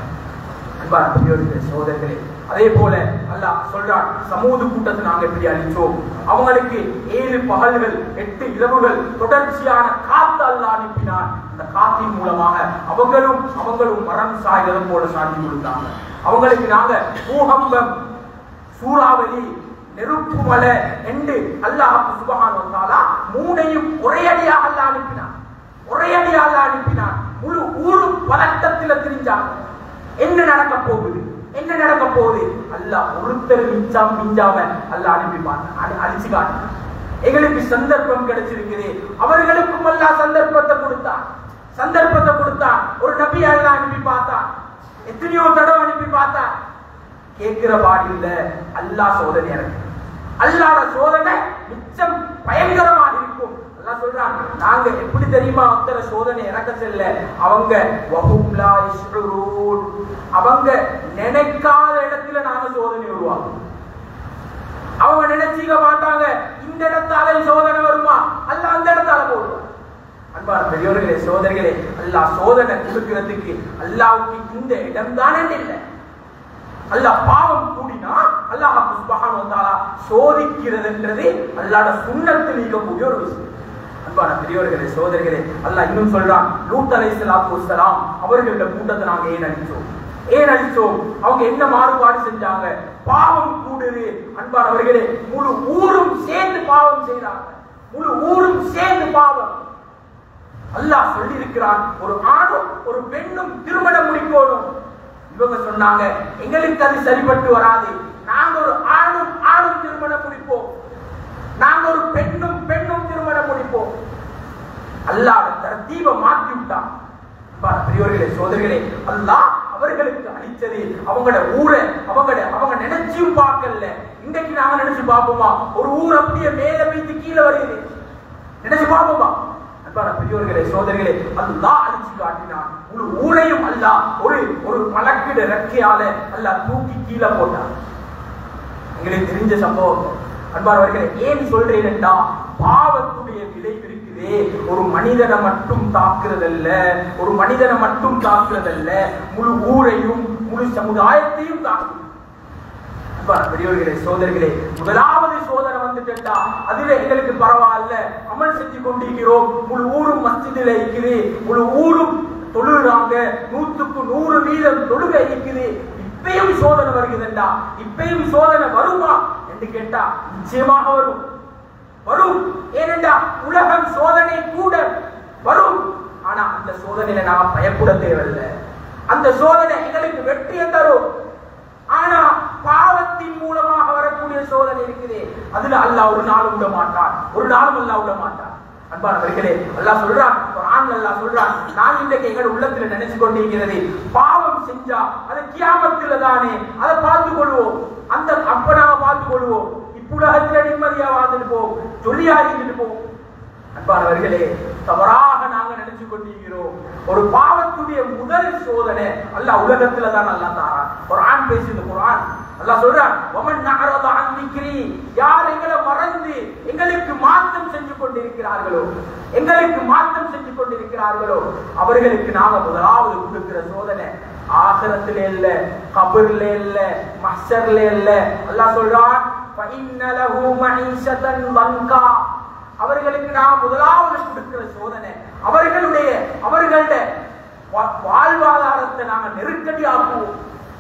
அன்பான பெரியோர்களே சோதர்களே அதே போல அல்லாஹ் சொல்றான் சமூக கூட்டத்தை நாங்க எப்படி அழிச்சோம் அவங்களுக்கு ஏழு பகல்கள் எட்டு இரவுகள் தொடர்ச்சியான காத்து அல்லாஹ் அனுப்பினான் அந்த காத்தின் மூலமாக அவங்களும் அவங்களும் மரம் சாய்தது போல சாட்சி கொடுத்தாங்க அவங்களுக்கு நாங்க பூகம்பம் சூறாவளி நெருப்பு மலை என்று அல்லாஹ் சுபஹான் வந்தாலா மூணையும் ஒரே அடியாக அல்லாஹ் அனுப்பினான் ஒரே அடியாக அல்லாஹ் அனுப்பினான் முழு ஊரும் பதட்டத்தில் திரிஞ்சாங்க என்ன நடக்க போகுது என்ன நடக்க போகுது அல்லாஹ் ஒருத்தர் மிஞ்சாம மிஞ்சாம அல்லாஹ் அனுப்பி பார்த்தான் அழிச்சு காட்டினான் எங்களுக்கு சந்தர்ப்பம் கிடைச்சிருக்குது அவர்களுக்கும் அல்லாஹ் சந்தர்ப்பத்தை கொடுத்தான் சந்தர்ப்பத்தை கொடுத்தான் ஒரு நபி அல்லாஹ் அனுப்பி பார்த்தான் எத்தனையோ தடவை அனுப்பி பார்த்தான் கேட்கிற பாடி இல்ல அல்லாஹ் சோதனை இறக்கு அல்லாஹ்ட சோதனை மிச்சம் பயங்கரமாக இருக்கும் அல்லாஹ் சொல்றான் நாங்க எப்படி தெரியுமா அத்தனை சோதனை இறக்க செல்ல அவங்க வஹும் லா யஷ்உரூன் அவங்க நினைக்காத இடத்துல நாங்க சோதனை உருவாக்கும் அவங்க நினைச்சிக்க மாட்டாங்க இந்த இடத்தால சோதனை வருமா அல்ல அந்த இடத்தால போடுவோம் அன்பான பெரியவர்களே சோதரிகளே அல்லாஹ் சோதனை கொடுக்கிறதுக்கு அல்லாவுக்கு இந்த இடம் தானே இல்லை அல்லாஹ் பாவம் கூடினா அல்லாஹ் சுபஹானஹு வ தஆலா சோதிக்கிறதுன்றது அல்லாஹ்ட சுன்னத்தில் இருக்கக்கூடிய ஒரு விஷயம் அன்பான பெரியவர்களே சோதரிகளே அல்லாஹ் இன்னும் சொல்றான் லூத் அலைஹிஸ்ஸலாத்து வஸ்ஸலாம் அவர்களோட கூட்டத்தை நாங்க ஏன் அழிச்சோம் ஏன் அழிச்சோம் அவங்க என்ன மாறுபாடு செஞ்சாங்க பாவம் கூடுது அன்பானவர்களே முழு ஊரும் சேர்ந்து பாவம் செய்றாங்க முழு ஊரும் சேர்ந்து பாவம் அல்லாஹ் சொல்லி இருக்கிறான் ஒரு ஆணும் ஒரு பெண்ணும் திருமணம் முடிக்கணும் இவங்க சொன்னாங்க எங்களுக்கு அது சரிப்பட்டு வராது நாங்க ஒரு ஆணும் ஆணும் திருமணம் முடிப்போம் நாங்க ஒரு பெண்ணும் பெண்ணும் திருமணம் முடிப்போம் அல்லாஹ் தரத்தீப மாற்றி விட்டான் அன்பான பெரியவர்களே சோதரிகளே அல்லாஹ் அவர்களுக்கு அளித்தது அவங்களோட ஊரை அவங்களோட அவங்க நினைச்சும் பார்க்கல இன்றைக்கு நாங்க நினைச்சு பார்ப்போமா ஒரு ஊர் அப்படியே மேல வைத்து கீழே வருது நினைச்சு பார்ப்போமா அன்பான பெரியவர்களே சோதரிகளே அல்லாஹ் அழிச்சு காட்டினான் ஒரு ஊரையும் அல்லாஹ் ஒரு ஒரு மலக்கிட ரெக்கையால அல்லாஹ் தூக்கி கீழே போட்டான் எங்களுக்கு தெரிஞ்ச சம்பவம் அன்பானவர்களே ஏன் சொல்றேன் என்றா பாவத்துடைய விளைவு இருக்குதே ஒரு மனிதனை மட்டும் தாக்குறதல்ல ஒரு மனிதனை மட்டும் தாக்குறதல்ல முழு ஊரையும் முழு சமுதாயத்தையும் தாக்கும் அன்பான பெரியவர்களே சோதரிகளே முதலாவது சோதனை வந்துட்டா அதுல எங்களுக்கு பரவாயில்ல அமல் செஞ்சு கொண்டிருக்கிறோம் முழு ஊரும் மஸ்ஜிதில் இருக்குது முழு ஊரும் தொழுகிறாங்க நூத்துக்கு நூறு வீதம் தொழுகை இருக்குது இப்பயும் சோதனை வருகிறதுண்டா இப்பயும் சோதனை வருமா என்று கேட்டா நிச்சயமாக வரும் வரும் ஏனென்றா உலகம் சோதனை கூட வரும் ஆனா அந்த சோதனையில நாம பயப்பட தேவையில்லை அந்த சோதனை எங்களுக்கு வெற்றியை தரும் ஆனா பாவத்தின் மூலமாக வரக்கூடிய சோதனை இருக்குது அதுல அல்லாஹ் ஒரு நாள் விட மாட்டான் ஒரு நாளும் அல்லாஹ் விட மாட்டான் அன்பானவர்களே அல்லாஹ் சொல்றான் குர்ஆன்ல அல்லாஹ் சொல்றான் நான் இன்றைக்கு எங்கள் உள்ளத்துல நினைச்சு கொண்டிருக்கிறது பாவம் செஞ்சா அது கியாமத்துல தானே அதை பார்த்து கொள்வோம் அந்த அப்ப நாம பார்த்து கொள்வோம் இப்புலகத்துல நிம்மதியா வாழ்ந்துட்டு போவோம் ஜொலியா இருந்துட்டு போவோம் அன்பானவர்களே தவறாக நாங்க நினைச்சு கொண்டிருக்கிறோம் ஒரு பாவத்துடைய முதல் சோதனை அல்லாஹ் உலகத்துல தான் அல்லாஹ் தாரான் குர்ஆன் பேசுது குர்ஆன் அல்லாஹ் சொல்றான் வமன் நஅரத அன் திக்ரி யார் எங்களை மறந்து எங்களுக்கு மாற்றம் செஞ்சு கொண்டிருக்கிறார்களோ எங்களுக்கு மாற்றம் செஞ்சு கொண்டிருக்கிறார்களோ அவர்களுக்கு நாங்க முதலாவது கொடுக்கிற சோதனை ஆகிரத்திலே இல்ல கபர்ல இல்ல மஹ்ஷர்ல இல்ல அல்லாஹ் சொல்றான் فإن له معيشة ضنكا அவர்களுக்கு நாம் முதலாவது கொடுக்கிற சோதனை அவர்களுடைய அவர்களுடைய வா- வாழ்வாதாரத்தை நாங்க நெருக்கடியாக்குவோம்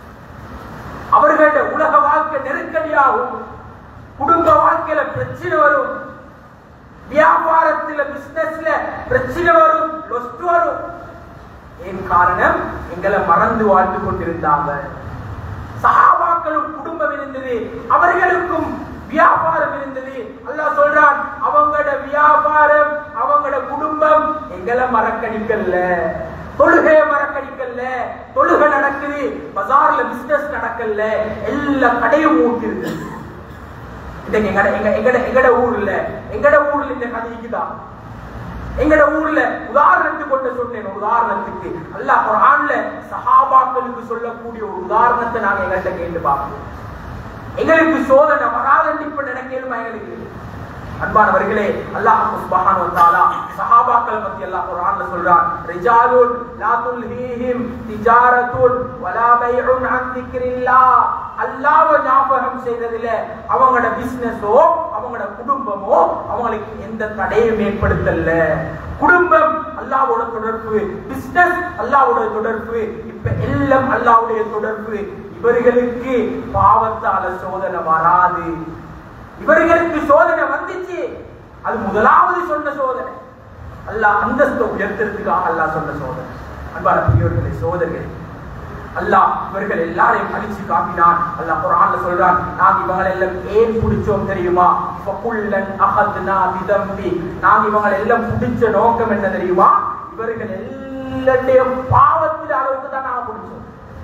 அவர்களுடைய உலக வாழ்க்கை நெருக்கடியாகும் குடும்ப வாழ்க்கையில பிரச்சனை வரும் வியாபாரத்துல பிசினஸ்ல பிரச்சனை வரும் லொஸ்ட் வரும் ஏன் காரணம் எங்களை மறந்து வாழ்ந்து கொண்டிருந்தாங்க சஹாபாக்களும் குடும்பம் இருந்தது அவர்களுக்கும் வியாபாரம் இருந்தது அல்லாஹ் சொல்றான் அவங்களோட வியாபாரம் அவங்களோட குடும்பம் எங்களை மறக்கடிக்கல தொழுகைய மறக்கடிக்கல தொழுகை நடக்குது பஜார்ல பிசினஸ் நடக்கல எல்லா கடையும் மூட்டிருக்கு இன்னைக்கு எங்கட எங்க எங்கட எங்கட ஊர்ல எங்கட ஊர்ல இந்த கதைக்குதான் எங்கட ஊர்ல உதாரணத்துக்கு கொண்டு சொன்னேன் ஒரு உதாரணத்துக்கு அல்லாஹ் குர்ஆன்ல சஹாபாக்களுக்கு சொல்லக்கூடிய ஒரு உதாரணத்தை நாங்க எங்கள்கிட்ட கேட்டு பார்ப்போம் எங்களுக்கு சோதனை வராதன்னு இப்ப நினைக்கலுமா எங்களுக்கு அன்பானவர்களே அல்லாஹ் சுப்ஹானஹு வ தஆலா சஹாபாக்கள் பத்தி அல்லாஹ் குர்ஆன்ல சொல்றான் ரிஜாலுன் லா துல்ஹீஹிம் திஜாரத்துன் வலா பைஉன் அன் திக்ரில்லாஹ் அல்லாஹ்வை ஞாபகம் செய்ததில அவங்களோட பிசினஸோ அவங்களோட குடும்பமோ அவங்களுக்கு எந்த தடையும் ஏற்படுத்தல குடும்பம் அல்லாஹ்வோட தொடர்பு பிசினஸ் அல்லாஹ்வோட தொடர்பு இப்ப எல்லாம் அல்லாஹ்வுடைய தொடர்பு இவர்களுக்கு பாவத்தால சோதனை வராது இவர்களுக்கு சோதனை வந்துச்சு அது முதலாவது சொன்ன சோதனை அல்லாஹ் அந்தஸ்தை உயர்த்துறதுக்காக அல்லாஹ் சொன்ன சோதனை அன்பான பெரியவர்களே சோதனை அல்லாஹ் இவர்கள் எல்லாரையும் அழிச்சு காட்டினான் அல்லாஹ் குர்ஆன்ல சொல்றான் நாங்க இவங்களை எல்லாம் ஏன் பிடிச்சோம் தெரியுமா ஃபகுல்லன் அஹத்னா பிதம்பி நாங்க இவங்களை எல்லாம் பிடிச்ச நோக்கம் என்ன தெரியுமா இவர்கள் எல்லாத்தையும் பாவத்தில் அளவுக்கு தான் நாங்க பிடிச்சோம்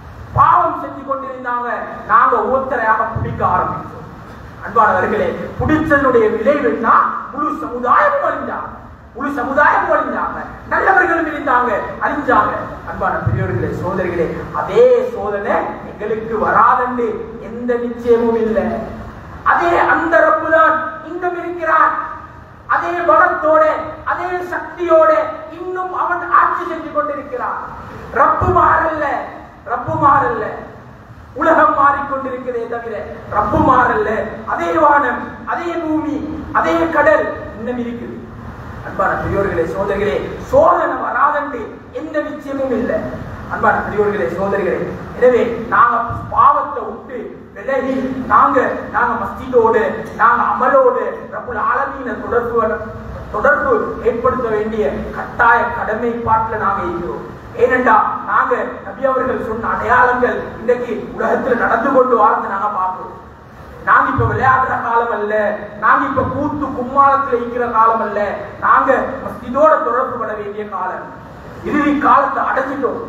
பாவம் செஞ்சு கொண்டிருந்தாங்க நாங்க ஒருத்தரையாக பிடிக்க ஆரம்பிச்சோம் அன்பானவர்களே பிடிச்சதனுடைய விளைவு என்ன முழு சமுதாயம் அழிஞ்சாங்க முழு சமுதாயம் அழிஞ்சாங்க நல்லவர்களும் இருந்தாங்க அழிஞ்சாங்க அன்பான பெரியவர்களே சோதரிகளே அதே சோதனை எங்களுக்கு வராதண்டு எந்த நிச்சயமும் இல்லை அதே அந்த ரப்பு தான் இங்கும் இருக்கிறான் அதே பலத்தோட அதே சக்தியோட இன்னும் அவன் ஆட்சி செஞ்சு கொண்டிருக்கிறான் ரப்பு மாறல்ல ரப்பு மாறல்ல உலகம் மாறிக்கொண்டிருக்கிறதே தவிர ரப்பு மாறல்ல அதே வானம் அதே பூமி அதே கடல் இன்னும் இருக்குது அன்பான பெரியோர்களே சோதரிகளே சோதனை வராதண்டு எந்த நிச்சயமும் இல்லை அன்பான பெரியோர்களே சோதரிகளே எனவே நாங்க பாவத்தை விட்டு விலகி நாங்க நாங்க மஸ்ஜிதோடு நாங்க அமலோடு ரப்புல் ஆலமீன தொடர்பு தொடர்பு ஏற்படுத்த வேண்டிய கட்டாய கடமைப்பாட்டில் நாங்க இருக்கிறோம் ஏனென்றா நாங்க நபி அவர்கள் சொன்ன அடையாளங்கள் இன்றைக்கு உலகத்தில் நடந்து கொண்டு வாழ்ந்து நாங்க பார்க்கிறோம் நாங்க இப்ப விளையாடுற காலம் அல்ல நாங்க இப்ப கூத்து கும்மாளத்துல இருக்கிற காலம் அல்ல நாங்க மஸ்ஜிதோட தொடர்பு பட வேண்டிய காலம் இறுதி காலத்தை அடைஞ்சிட்டோம்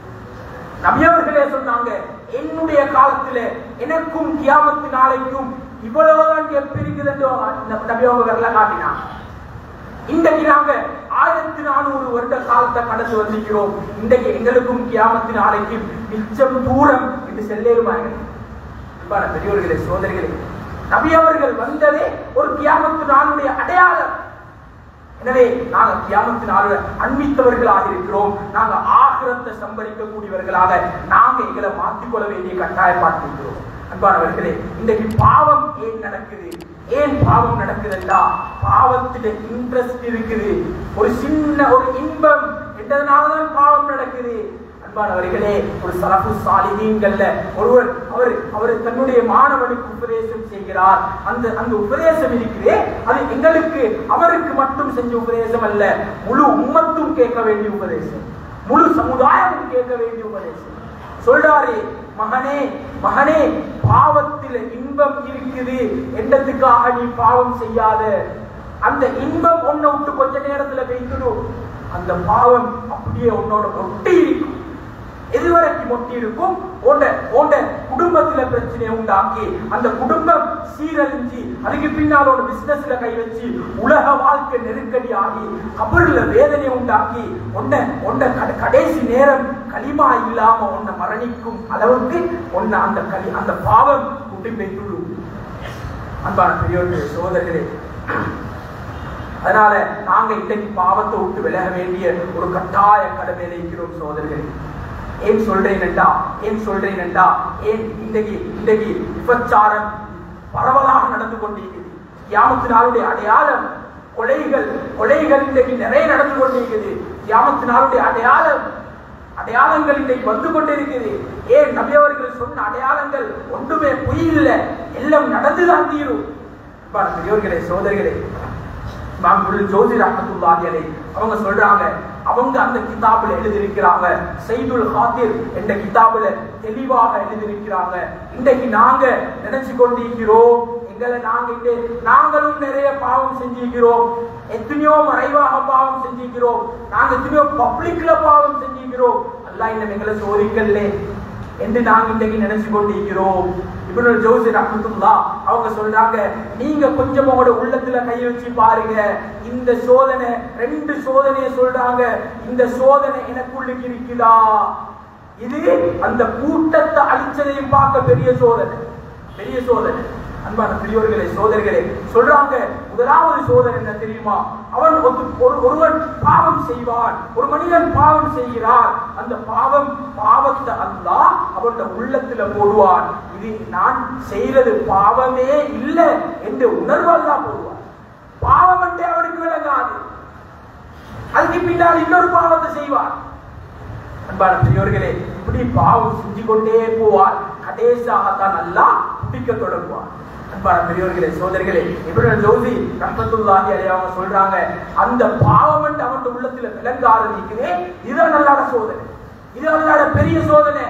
நபியவர்களே சொன்னாங்க என்னுடைய காலத்துல எனக்கும் கியாமத்து நாளைக்கும் இவ்வளவுதான் எப்ப இருக்குது என்று நபியவர்கள் காட்டினாங்க இன்றைக்கு நாங்க ஆயிரத்தி நானூறு வருட காலத்தை கடந்து வந்திருக்கிறோம் இன்றைக்கு எங்களுக்கும் கியாமத்து நாளைக்கு மிச்சம் தூரம் என்று செல்லேருமாங்க அன்பான பெரியோர்களே சோதரிகளே நபி அவர்கள் வந்ததே ஒரு கியாமத்து நாளுடைய அடையாளம் எனவே நாங்க கியாமத்து நாள அண்மித்தவர்களாக இருக்கிறோம் நாங்க ஆகிரத்தை சம்பளிக்கக்கூடியவர்களாக நாங்க எங்களை மாற்றிக்கொள்ள வேண்டிய கட்டாயப்பாட்டிருக்கிறோம் அன்பானவர்களே இன்றைக்கு பாவம் ஏன் நடக்குது ஏன் பாவம் நடக்குதுண்டா பாவத்தில இன்ட்ரெஸ்ட் இருக்குது ஒரு சின்ன ஒரு இன்பம் என்றதுனாலதான் பாவம் நடக்குது அன்பானவர்களே ஒரு சலபு சாலிதீன்கள்ல ஒருவர் அவர் அவர் தன்னுடைய மாணவனுக்கு உபதேசம் செய்கிறார் அந்த அந்த உபதேசம் இருக்கிறே அது எங்களுக்கு அவருக்கு மட்டும் செஞ்ச உபதேசம் அல்ல முழு உம்மத்தும் கேட்க வேண்டிய உபதேசம் முழு சமுதாயமும் கேட்க வேண்டிய உபதேசம் சொல்றாரு மகனே மகனே பாவத்தில் இன்பம் இருக்குது என்றதுக்காக நீ பாவம் செய்யாத அந்த இன்பம் உன்னை விட்டு கொஞ்ச நேரத்துல வைக்கணும் அந்த பாவம் அப்படியே உன்னோட ஒட்டி இருக்கும் எதுவரைக்கும் ஒட்டி இருக்கும் உன்ட உன்ட குடும்பத்துல பிரச்சனையை உண்டாக்கி அந்த குடும்பம் சீரழிஞ்சு அதுக்கு பின்னால் ஒரு பிசினஸ்ல கை வச்சு உலக வாழ்க்கை நெருக்கடி ஆகி கபர்ல வேதனை உண்டாக்கி உன்னை உன்னை கட- கடைசி நேரம் களிமா இல்லாம உன்னை மரணிக்கும் அளவுக்கு உன்னை அந்த களி அந்த பாவம் குட்டி பெற்றுள்ளு அன்பான பெரியோர்களே சோதரர்களே அதனால நாங்க இன்றைக்கு பாவத்தை விட்டு விலக வேண்டிய ஒரு கட்டாய கடமையில இருக்கிறோம் சோதரர்களே ஏன் சொல்றேன்டா ஏன் சொல்றேன்டா ஏன் இன்றைக்கு இன்றைக்கு விபச்சாரம் பரவலாக நடந்து கொண்டிருக்கிறது கியாமத்து நாளுடைய அடையாளம் கொலைகள் கொலைகள் இன்றைக்கு நிறைய நடந்து கொண்டிருக்கிறது கியாமத்து நாளுடைய அடையாளம் அடையாளங்கள் இன்றைக்கு வந்து கொண்டிருக்கிறது ஏன் நபியவர்கள் சொன்ன அடையாளங்கள் ஒன்றுமே பொய் இல்லை எல்லாம் நடந்துதான் தீரும் அன்பான பெரியோர்களே சோதரிகளே இமாம் ஜோதி ரஹமத்துல்லாஹி அலைஹி அவங்க சொல்றாங்க அவங்க அந்த கிதாபில் எழுதியிருக்கிறாங்க செய்துல் ஹாத்திர் என்ற கிதாபில் தெளிவாக எழுதியிருக்கிறாங்க இன்றைக்கு நாங்க நினைச்சு கொண்டிருக்கிறோம் எங்களை நாங்க இங்கே நாங்களும் நிறைய பாவம் செஞ்சிருக்கிறோம் எத்தனையோ மறைவாக பாவம் செஞ்சிருக்கிறோம் நாங்க எத்தனையோ பப்ளிக்ல பாவம் செஞ்சிருக்கிறோம் அல்லாஹ் இன்னும் எங்களை சோதிக்கல்லே என்று நாங்க இன்றைக்கு நினைச்சு கொண்டிருக்கிறோம் இப்னுல் ஜௌசி ரஹ்மத்துல்லா அவங்க சொல்றாங்க நீங்க கொஞ்சம் உங்களோட உள்ளத்துல கை வச்சு பாருங்க இந்த சோதனை ரெண்டு சோதனையை சொல்றாங்க இந்த சோதனை எனக்குள்ளுக்கு இருக்குதா இது அந்த கூட்டத்தை அழிச்சதையும் பார்க்க பெரிய சோதனை பெரிய சோதனை அன்பான பெரியோர்களே சோதரிகளே சொல்றாங்க முதலாவது சோதனை என்ன தெரியுமா அவன் ஒரு- ஒரு- ஒருவன் பாவம் செய்வான் ஒரு மனிதன் பாவம் செய்கிறான் அந்த பாவம் பாவத்தை அல்லாஹ் அவன் உள்ளத்துல போடுவான் இது நான் செய்யறது பாவமே இல்லை என்று உணர்வு அல்லாஹ் போடுவான் பாவம் என்றே அவனுக்கு விளங்காது அதுக்கு பின்னால் இன்னொரு பாவத்தை செய்வான் அன்பான பெரியோர்களே இப்படி பாவம் செஞ்சு கொண்டே போவார் கடைசியாக தான் நல்லா பிடிக்க தொடங்குவார் அன்பான பெரியோர்களே சோதரிகளே இப்ராஹிம் ஜோதி ரஹ்மத்துல்லாஹி அலைஹி அவங்க சொல்றாங்க அந்த பாவம் என்று அவன் உள்ளத்துல விளங்க ஆரம்பிக்குதே இதுதான் நல்லாட சோதனை இது நல்லாட பெரிய சோதனை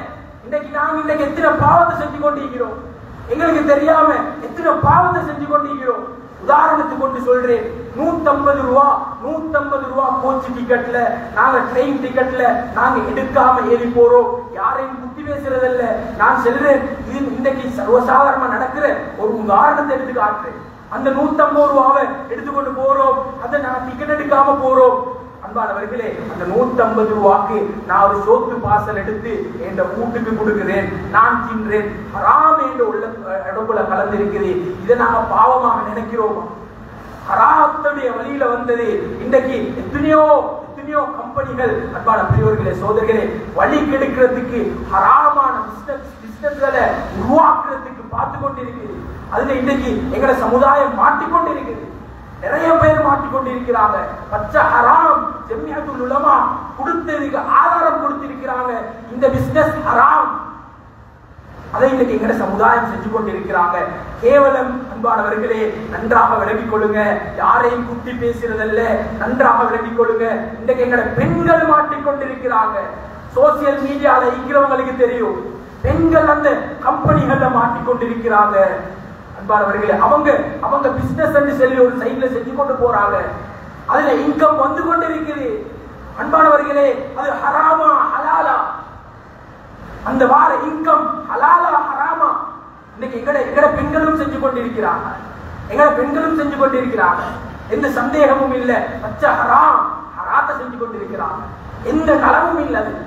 இன்னைக்கு நாங்க இன்னைக்கு எத்தனை பாவத்தை செஞ்சு கொண்டிருக்கிறோம் எங்களுக்கு தெரியாம எத்தனை பாவத்தை செஞ்சு கொண்டிருக்கிறோம் உதாரணத்துக்கு கொண்டு சொல்றேன் நூத்தம்பது ரூபா நூத்தம்பது ரூபா கோச்சு டிக்கெட்ல நாங்க ட்ரெயின் டிக்கெட்ல நாங்க எடுக்காம ஏறி போறோம் யாரையும் புத்தி பேசுறதில்ல நான் சொல்றேன் இது இன்னைக்கு சர்வசாதாரணமா நடக்கிற ஒரு உதாரணத்தை எடுத்து காட்டுறேன் அந்த நூத்தம்பது ரூபாவை எடுத்துக்கொண்டு போறோம் அதை நான் டிக்கெட் எடுக்காம போறோம் அன்பானவர்களே அந்த நூத்தம்பது ரூபாக்கு நான் ஒரு சோத்து பாசல் எடுத்து என் கூட்டுக்கு கொடுக்கிறேன் நான் தின்றேன் ஹராம் என்ற உள்ள இடம்புல கலந்திருக்குது இதை நாங்க பாவமாக நினைக்கிறோமா ஹராத்துடைய வழியில வந்தது இன்றைக்கு எத்தனையோ எத்தனையோ கம்பெனிகள் அன்பான பெரியவர்களே சோதர்களே வழி கெடுக்கிறதுக்கு ஹராமான பிசினஸ் பிசினஸ்களை உருவாக்குறதுக்கு பார்த்து கொண்டிருக்குது அதுல இன்னைக்கு எங்களை சமுதாயம் மாட்டிக்கொண்டிருக்குது நிறைய பேர் மாட்டிக்கொண்டிருக்கிறாங்க பச்சை ஹராம் ஜெமியத்துல் உலமா கொடுத்ததுக்கு ஆதாரம் கொடுத்திருக்கிறாங்க இந்த பிசினஸ் ஹராம் அதை இன்னைக்கு எங்கட சமுதாயம் செஞ்சு கொண்டிருக்கிறாங்க கேவலம் அன்பானவர்களே நன்றாக விலகிக் கொள்ளுங்க யாரையும் குத்தி பேசுறதல்ல நன்றாக விலகிக் கொள்ளுங்க இன்றைக்கு எங்கட பெண்கள் மாட்டிக்கொண்டிருக்கிறாங்க சோசியல் மீடியால இருக்கிறவங்களுக்கு தெரியும் பெண்கள் அந்த கம்பெனிகள்ல மாட்டிக்கொண்டிருக்கிறாங்க அன்பானவர்களே அவங்க அவங்க பிசினஸ் சொல்லி ஒரு சைட்ல செஞ்சு கொண்டு போறாங்க அதுல இன்கம் வந்து கொண்டிருக்குது அன்பானவர்களே அது ஹராமா ஹலாலா அந்த வார இன்கம் ஹலாலா ஹராமா இன்னைக்கு எங்கட எங்கட பெண்களும் செஞ்சு கொண்டிருக்கிறாங்க எங்கட பெண்களும் செஞ்சு கொண்டிருக்கிறாங்க எந்த சந்தேகமும் இல்ல பச்சை ஹராம் ஹராத்த செஞ்சு கொண்டிருக்கிறாங்க எந்த களவும் இல்லை அது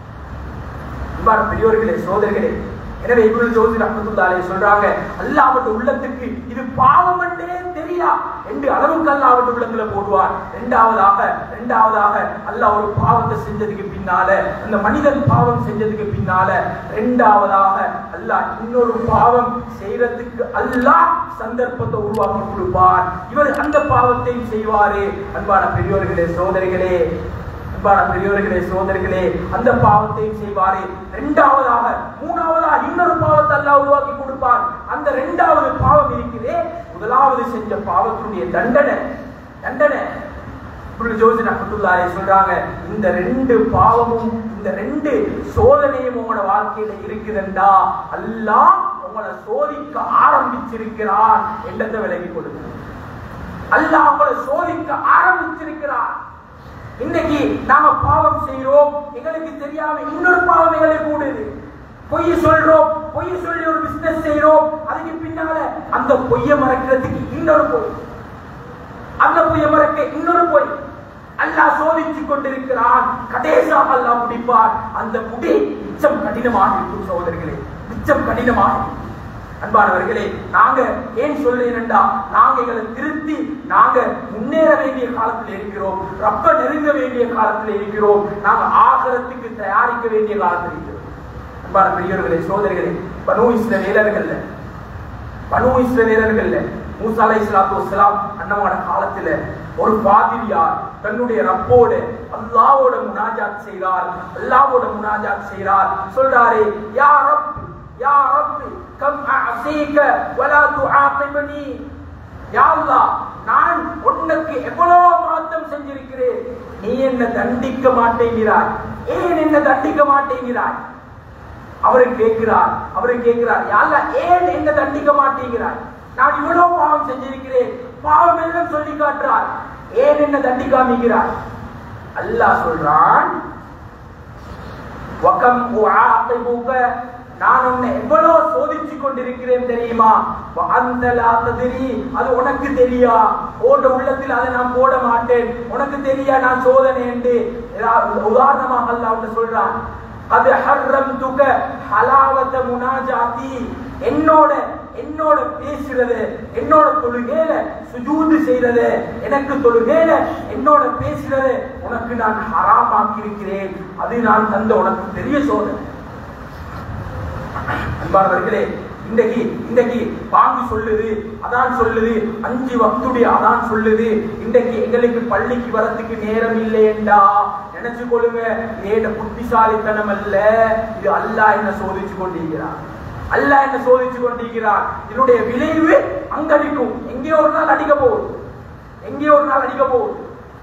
அன்பான பெரியோர்களே சோதர்களே எனவே இப்னு ஜோதி ரஹ்மத்துல்லாஹி சொல்றாங்க அல்லாஹ்வுடைய உள்ளத்துக்கு இது பாவம் என்றே தெரியா என்று அளவுக்கு அல்லாஹ்வுடைய உள்ளத்துல போடுவார் இரண்டாவதாக இரண்டாவதாக அல்லாஹ் ஒரு பாவத்தை செஞ்சதுக்கு பின்னால அந்த மனிதன் பாவம் செஞ்சதுக்கு பின்னால இரண்டாவதாக அல்லாஹ் இன்னொரு பாவம் செய்யறதுக்கு அல்லாஹ் சந்தர்ப்பத்தை உருவாக்கி கொடுப்பார் இவர் அந்த பாவத்தையும் செய்வாரு அன்பான பெரியோர்களே சோதரிகளே அன்பான பெரியோர்களே சோதரிகளே அந்த பாவத்தையும் செய்வாரே இரண்டாவதாக மூணாவதாக இன்னொரு பாவத்தை அல்லாஹ் உருவாக்கி கொடுப்பார் அந்த இரண்டாவது பாவம் இருக்கிறே முதலாவது செஞ்ச பாவத்தினுடைய தண்டனை தண்டனை இப்படி ஜோசி ரஹமத்துல்லாஹி சொல்றாங்க இந்த ரெண்டு பாவமும் இந்த ரெண்டு சோதனையும் உங்களோட வாழ்க்கையில இருக்குதுண்டா அல்லாஹ் உங்களை சோதிக்க ஆரம்பிச்சிருக்கிறான் என்றதை விலகி கொடுங்க அல்லாஹ் உங்களை சோதிக்க ஆரம்பிச்சிருக்கிறார் இன்னைக்கு நாம பாவம் செய்யறோம் எங்களுக்கு தெரியாம இன்னொரு பாவம் எங்களுக்கு கூடுது பொய் சொல்றோம் பொய் சொல்லி ஒரு பிசினஸ் செய்யறோம் அதுக்கு பின்னால அந்த பொய்ய மறக்கிறதுக்கு இன்னொரு பொய் அந்த பொய்ய மறக்க இன்னொரு பொய் அல்லாஹ் சோதிச்சு கொண்டிருக்கிறான் கடைசியாக அல்லாஹ் முடிப்பார் அந்த முடி மிச்சம் கடினமாக இருக்கும் சகோதரர்களே மிச்சம் கடினமாக இருக்கும் அன்பானவர்களே நாங்க ஏன் சொல்றேன்டா நாங்க எங்களை திருத்தி நாங்க முன்னேற வேண்டிய காலத்தில் இருக்கிறோம் ரப்ப நெருங்க வேண்டிய காலத்தில் இருக்கிறோம் நாங்க ஆகரத்துக்கு தயாரிக்க வேண்டிய காலத்தில் இருக்கிறோம் அன்பான பெரியவர்களே சோதரிகளே பனு இஸ்ரவேலர்கள்ல பனு இஸ்ரவேலர்கள்ல மூசா அலை இஸ்லாத்து வஸ்லாம் அண்ணவோட காலத்துல ஒரு பாதிரியார் தன்னுடைய ரப்போட அல்லாவோட முனாஜாத் செய்கிறார் அல்லாவோட முனாஜாத் செய்கிறார் சொல்றாரு யா ரப் யா ரப் கம் அஸீக வலா துஆகிபனி யா அல்லாஹ் நான் உனக்கு எவ்வளவு மாத்தம் செஞ்சிருக்கிறேன் நீ என்ன தண்டிக்க மாட்டேங்கிறாய் ஏன் என்ன தண்டிக்க மாட்டேங்கிறாய் அவரை கேட்கிறார் அவரை கேட்கிறார் யாழ்ல ஏன் என்ன தண்டிக்க மாட்டேங்கிறாய் நான் இவ்வளவு பாவம் செஞ்சிருக்கிறேன் பாவம் எல்லாம் சொல்லி காட்டுறார் ஏன் என்ன தண்டிக்காமிக்கிறாய் அல்லாஹ் சொல்றான் வகம் உஆகிபுக நான் உன்னை எவ்வளவு சோதிச்சு கொண்டிருக்கிறேன் தெரியுமா வஅந்தலா தத்ரி அது உனக்கு தெரியா ஓட உள்ளத்தில் அதை நான் போட மாட்டேன் உனக்கு தெரியா நான் சோதனை என்று ஏதாவது உதாரணமாக அல்லாஹ் உன்னை சொல்றான் அது ஹர்ரம்துக ஹலாவத முனாஜாதி என்னோட என்னோட பேசுறது என்னோட தொழுகையில சுஜூது செய்யறது எனக்கு தொழுகையில என்னோட பேசுறது உனக்கு நான் ஹராமாக்கி இருக்கிறேன் அது நான் தந்த உனக்கு பெரிய சோதனை அன்பானவர்களே இன்றைக்கு இன்றைக்கு பாங்கு சொல்லுது அதான் சொல்லுது அஞ்சு வக்துடைய அதான் சொல்லுது இன்றைக்கு எங்களுக்கு பள்ளிக்கு வரத்துக்கு நேரம் இல்லையேண்டா நினைச்சு கொள்ளுங்க ஏட புத்திசாலித்தனம் அல்ல இது அல்லாஹ் என்ன சோதிச்சு கொண்டிருக்கிறார் அல்லாஹ் என்ன சோதிச்சு கொண்டிருக்கிறார் இதனுடைய விளைவு அங்கடிக்கும் எங்கேயோ ஒரு நாள் அடிக்க போகுது எங்கேயோ ஒரு நாள் அடிக்க போகுது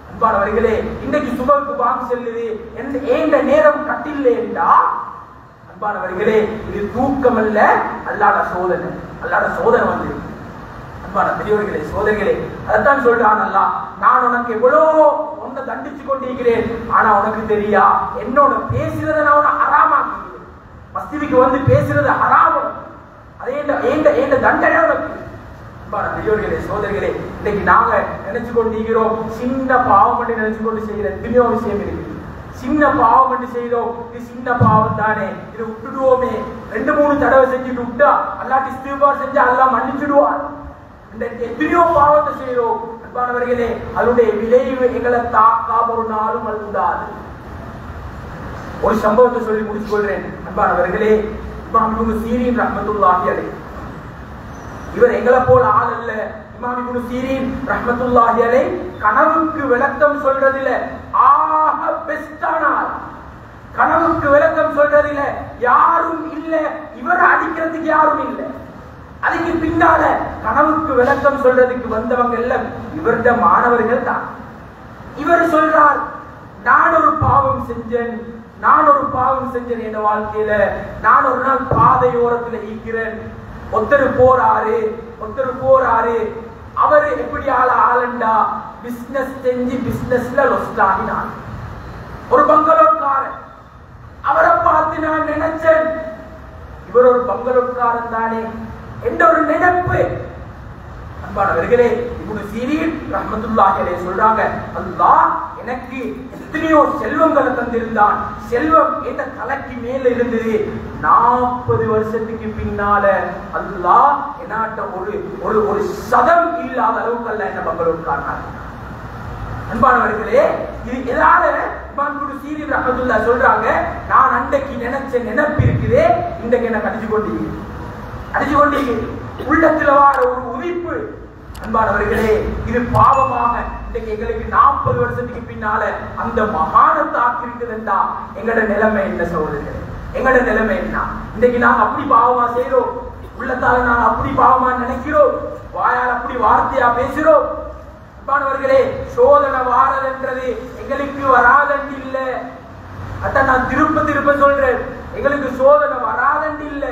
அன்பானவர்களே இன்றைக்கு சுபருக்கு பாங்கு செல்லுது எந்த ஏண்ட நேரம் கட்டில்லையேண்டா அன்பானவர்களே இது தூக்கம் அல்ல அல்லாட சோதனை அல்லாட சோதனை வந்து அன்பான பெரியவர்களே சோதனைகளே அதைத்தான் சொல்றான் அல்லா நான் உனக்கு எவ்வளோ உன்னை தண்டிச்சு கொண்டிருக்கிறேன் ஆனா உனக்கு தெரியா என்னோட பேசுறத நான் உன ஹராமாக்கிறேன் மஸ்திவிக்கு வந்து பேசுறது ஹராம் அதே ஏண்ட ஏண்ட தண்டனை உனக்கு அன்பான பெரியவர்களே சோதரிகளே இன்னைக்கு நாங்க நினைச்சு கொண்டிருக்கிறோம் சின்ன பாவம் பண்ணி நினைச்சு கொண்டு செய்யற எத்தனையோ விஷயம் இருக்கு சின்ன பாவம் பண்ணி செய்தோம் இது சின்ன பாவம் தானே இது விட்டுடுவோமே ரெண்டு மூணு தடவை செஞ்சுட்டு விட்டா அல்லாட்டி இஸ்திஃபார் செஞ்சா அல்லாஹ் மன்னிச்சிடுவான் இன்றைக்கு எத்தனையோ பாவத்தை செய்தோம் அன்பானவர்களே அதனுடைய விளைவு எங்களை தாக்காம ஒரு நாளும் அழுந்தாது ஒரு சம்பவத்தை சொல்லி முடிச்சு கொள்றேன் அன்பானவர்களே இமாம் இப்னு சீரின் ரஹ்மத்துல்லாஹி அலைஹி இவர் எங்களை போல ஆள் அல்ல இமாம் இப்னு சீரின் ரஹ்மத்துல்லாஹி அலைஹி கனவுக்கு விளக்கம் சொல்றதில ஆக பெஸ்டான ஆள் கனவுக்கு விளக்கம் சொல்றதில யாரும் இல்ல இவரை அடிக்கிறதுக்கு யாரும் இல்ல அதுக்கு பின்னால கனவுக்கு விளக்கம் சொல்றதுக்கு வந்தவங்க எல்லாம் இவருடைய மாணவர்கள் தான் இவர் சொல்றார் நான் ஒரு பாவம் செஞ்சேன் நான் ஒரு பாவம் செஞ்சேன் என் வாழ்க்கையில நான் ஒரு நாள் பாதையோரத்துல ஈக்கிறேன் ஒருத்தர் போறாரு ஒருத்தர் போறாரு அவரு எப்படி ஆள ஆளண்டா பிசினஸ் செஞ்சு பிசினஸ்ல லொஸ்ட் ஆகினான் ஒரு பங்களோட்காரன் அவரை பார்த்து நான் நினைச்சேன் இவர் ஒரு பங்களோட்காரன் தானே என்ற ஒரு நினைப்பு அன்பானவர்களே இப்னு சீரீன் ரஹ்மத்துல்லாஹி அலைஹி சொல்றாங்க அல்லாஹ் எனக்கு எத்தனையோ செல்வங்களை தந்திருந்தான் செல்வம் என்ற தலைக்கு மேல இருந்தது நாற்பது வருஷத்துக்கு பின்னால அல்லாஹ் என்னாட்ட ஒரு ஒரு ஒரு சதம் இல்லாத அளவுக்கு அல்ல என்ன பங்களூர்காரனாக அன்பானவர்களே இது எதால இமாம் சீரியல் ரஹமத்துல்லா சொல்றாங்க நான் அன்றைக்கு நினைச்ச நினைப்பு இருக்குதே இன்றைக்கு என்ன கடிச்சு கொண்டிருக்கிறேன் அடிச்சு கொண்டிருக்கிறேன் உள்ளத்துல வார ஒரு உதிப்பு அன்பானவர்களே இது பாவமாக இன்றைக்கு எங்களுக்கு நாற்பது வருஷத்துக்கு பின்னால அந்த மகானத்தை ஆக்கிருக்குதுண்டா எங்கட நிலைமை என்ன சகோதரர்களே எங்கட நிலைமை என்ன இன்னைக்கு நாங்க அப்படி பாவமா செய்யறோம் உள்ளத்தால நாங்க அப்படி பாவமா நினைக்கிறோம் வாயால் அப்படி வார்த்தையா பேசுறோம் அன்பானவர்களே சோதனை வாரதென்றது எங்களுக்கு வராதண்டு இல்ல அதான் நான் திரும்ப திரும்ப சொல்றேன் எங்களுக்கு சோதனை வராதண்டு இல்ல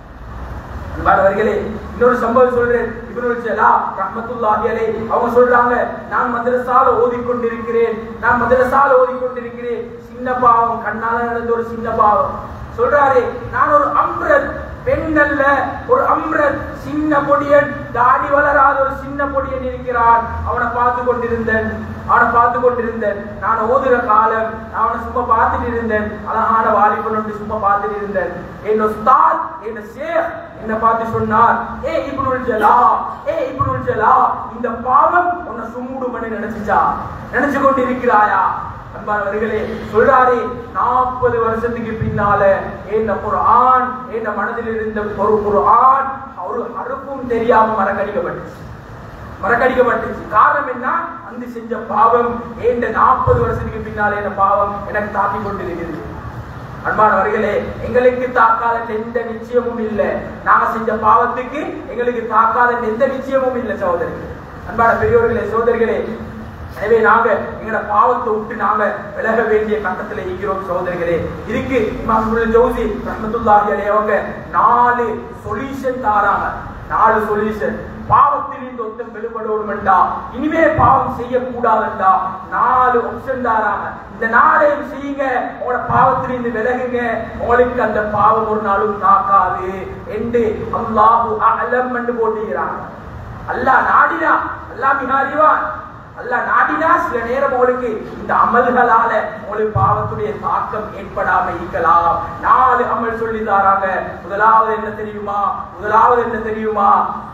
அன்பானவர்களே இன்னொரு சம்பவம் சொல்றேன் இப்னுல் ஜலா ரஹ்மத்துல்லாஹி அலைஹி அவங்க சொல்றாங்க நான் மதரசால ஓதிக்கொண்டிருக்கிறேன் நான் மதரசால ஓதிக்கொண்டிருக்கிறேன் சின்ன பாவம் கண்ணால நடந்த ஒரு சின்ன பாவம் சொல்றாரு நான் ஒரு அம்ரத் பெண் அல்ல ஒரு அம்ரத் சின்ன பொடியன் தாடி வளராத ஒரு சின்ன பொடியன் இருக்கிறான் அவனை பார்த்து கொண்டிருந்தேன் அவனை பார்த்து கொண்டிருந்தேன் நான் ஓதுற காலம் நான் அவனை சும்மா பார்த்துட்டு இருந்தேன் அழகான வாலிபன் ஒன்று சும்மா பார்த்துட்டு இருந்தேன் என் உஸ்தாத் என் ஷேக் என்ன பார்த்து சொன்னார் ஏ இப்னுல் ஜலா ஏ இப்னுல் ஜலா இந்த பாவம் உன்னை சும்முடுமனு நினைச்சுச்சா நினைச்சு கொண்டு இருக்கிறாயா அன்பானவர்களே சொல்றாரு நாற்பது வருஷத்துக்கு பின்னால என்ன ஒரு ஆண் என்ன மனதில் இருந்த ஒரு ஒரு ஆண் ஒரு அறுப்பும் தெரியாம மறக்கடிக்கப்பட்டுச்சு மறக்கடிக்கப்பட்டுச்சு காரணம் என்ன அந்த செஞ்ச பாவம் ஏண்ட நாற்பது வருஷத்துக்கு பின்னால என்ன பாவம் எனக்கு தாக்கி கொண்டிருக்கிறது அன்பானவர்களே எங்களுக்கு தாக்காத எந்த நிச்சயமும் இல்லை நாங்க செஞ்ச பாவத்துக்கு எங்களுக்கு தாக்காத எந்த நிச்சயமும் இல்லை சகோதரர்களே அன்பான பெரியவர்களே சோதரிகளே எனவே நாங்க எங்களோட பாவத்தை விட்டு நாங்க விலக வேண்டிய கட்டத்துல இருக்கிறோம் சகோதரிகளே இதுக்கு இமாம் இப்னுல் ஜௌசி ரஹ்மத்துல்லாஹி அலைஹி அவங்க நாலு சொல்யூஷன் தாராங்க நாலு சொல்யூஷன் பாவத்தில் இந்த ஒத்தம் வெளிப்படணும்டா இனிமே பாவம் செய்யக்கூடாதுண்டா நாலு ஆப்ஷன் தாராங்க இந்த நாளையும் செய்யுங்க உங்களோட பாவத்திலிருந்து விலகுங்க உங்களுக்கு அந்த பாவம் ஒரு நாளும் தாக்காது என்று அல்லாஹு அலம் என்று போட்டுகிறாங்க அல்லாஹ் நாடினா அல்லாஹ் மிக அறிவான் அல்லாஹ் நாடினா சில நேரம் உங்களுக்கு இந்த அமல்களால உங்களுக்கு பாவத்துடைய தாக்கம் ஏற்படாம இருக்கலாம் நாலு அமல் சொல்லி தாராங்க முதலாவது என்ன தெரியுமா முதலாவது என்ன தெரியுமா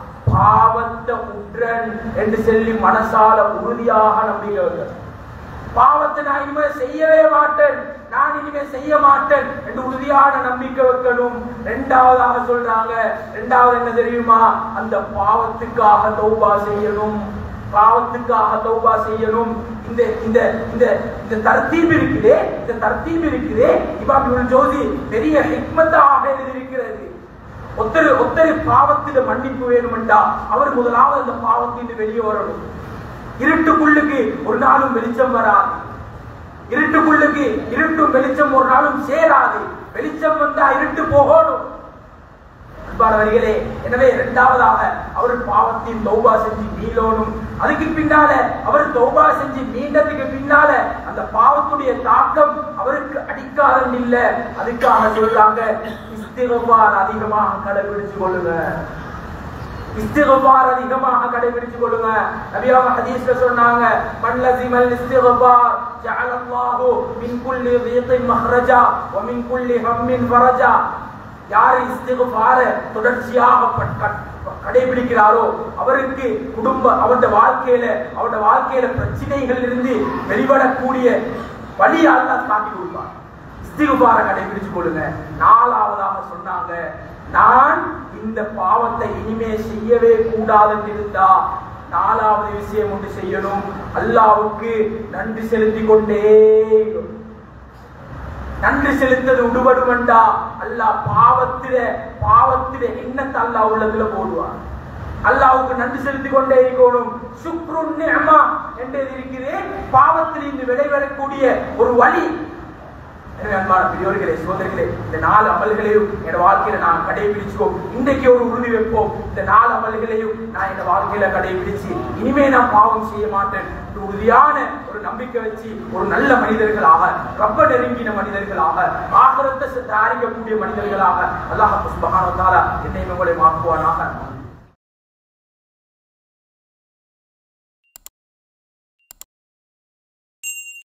பாவத்தை உற்றன் என்று சொல்லி மனசால உறுதியாக நம்பிக்கை பாவத்தை நான் இனிமே செய்யவே மாட்டேன் நான் இனிமே செய்ய மாட்டேன் என்று உறுதியான நம்பிக்கை வைக்கணும் இரண்டாவதாக சொல்றாங்க இரண்டாவது என்ன தெரியுமா அந்த பாவத்துக்காக தௌபா செய்யணும் பாவத்துக்காக தௌபா செய்யணும் இந்த இந்த இந்த இந்த தர்த்தீப் இருக்குதே இந்த தர்த்தீப் இருக்குதே இமாம் இப்னுல் ஜோதி பெரிய ஹிக்மத்தாக எழுதியிருக்கிறது ஒத்தரு ஒத்தரு பாவத்தில மன்னிப்பு வேணுமெண்டா அவர் முதலாவது அந்த பாவத்திலிருந்து வெளியே வரணும் இருட்டுக்குள்ளுக்கு ஒரு நாளும் வெளிச்சம் வராது இருட்டுக்குள்ளுக்கு இருட்டும் வெளிச்சம் ஒரு நாளும் சேராது வெளிச்சம் வந்தா இருட்டு போகணும் அன்பானவர்களே எனவே இரண்டாவதாக அவர் பாவத்தின் தௌபா செஞ்சு மீளோனும் அதுக்கு பின்னால அவர் தௌபா செஞ்சு மீண்டதுக்கு பின்னால அந்த பாவத்துடைய தாக்கம் அவருக்கு அடிக்காதன் இல்ல அதுக்காக சொல்றாங்க இஸ்திகபார் அதிகமாக கடைபிடிச்சு கொள்ளுங்க இஸ்திகபார் அதிகமாக கடைபிடிச்சு கொள்ளுங்க நபியாக ஹதீஸ்ல சொன்னாங்க மன் லஸிமல் இஸ்திகபார் ஜஅல அல்லாஹு மின் குல்லி தீகின் மஹ்ரஜா வ மின் குல்லி ஹம்மின் ஃபரஜா யார் இஸ்திகபார தொடர்ச்சியாக பட்- கட்- கடைபிடிக்கிறாரோ அவருக்கு குடும்ப அவருடைய வாழ்க்கையில அவருடைய வாழ்க்கையில பிரச்சனைகள் இருந்து வெளிவரக்கூடிய வழி அல்லாஹ் காட்டி கொடுப்பார் இஸ்திகுபார கடைபிடிச்சு கொள்ளுங்க நாலாவதாக சொன்னாங்க நான் இந்த பாவத்தை இனிமே செய்யவே கூடாதுன்னு இருந்தா நாலாவது விஷயம் ஒன்று செய்யணும் அல்லாவுக்கு நன்றி செலுத்திக் கொண்டே இருக்கணும். நன்றி செலுத்தது உடுபடுவண்டா அல்லாஹ் பாவத்தில பாவத்தில எண்ணத்தை அல்லாஹ் உள்ளதுல போடுவார் அல்லாஹ்வுக்கு நன்றி செலுத்திக் கொண்டே இருக்கணும் சுக்ருன் நிஅமா என்று இருக்கிறேன் பாவத்தில் இருந்து விளைவரக்கூடிய ஒரு வழி எனவே அன்பான பெரியோர்களே சோதரிகளே இந்த நாலு அமல்களையும் என் வாழ்க்கையில நான் கடைபிடிச்சுவோம் இன்றைக்கு ஒரு உறுதி வைப்போம் இந்த நாலு அமல்களையும் நான் என் வாழ்க்கையில கடைபிடிச்சு இனிமே நான் பாவம் செய்ய மாட்டேன் ஒரு உறுதியான ஒரு நம்பிக்கை வச்சு ஒரு நல்ல மனிதர்களாக ரொம்ப நெருங்கின மனிதர்களாக ஆகரத்தை தயாரிக்கக்கூடிய மனிதர்களாக அல்லாஹ் சுபஹானஹு வ தஆலா என்னை உங்களை மாற்றுவானாக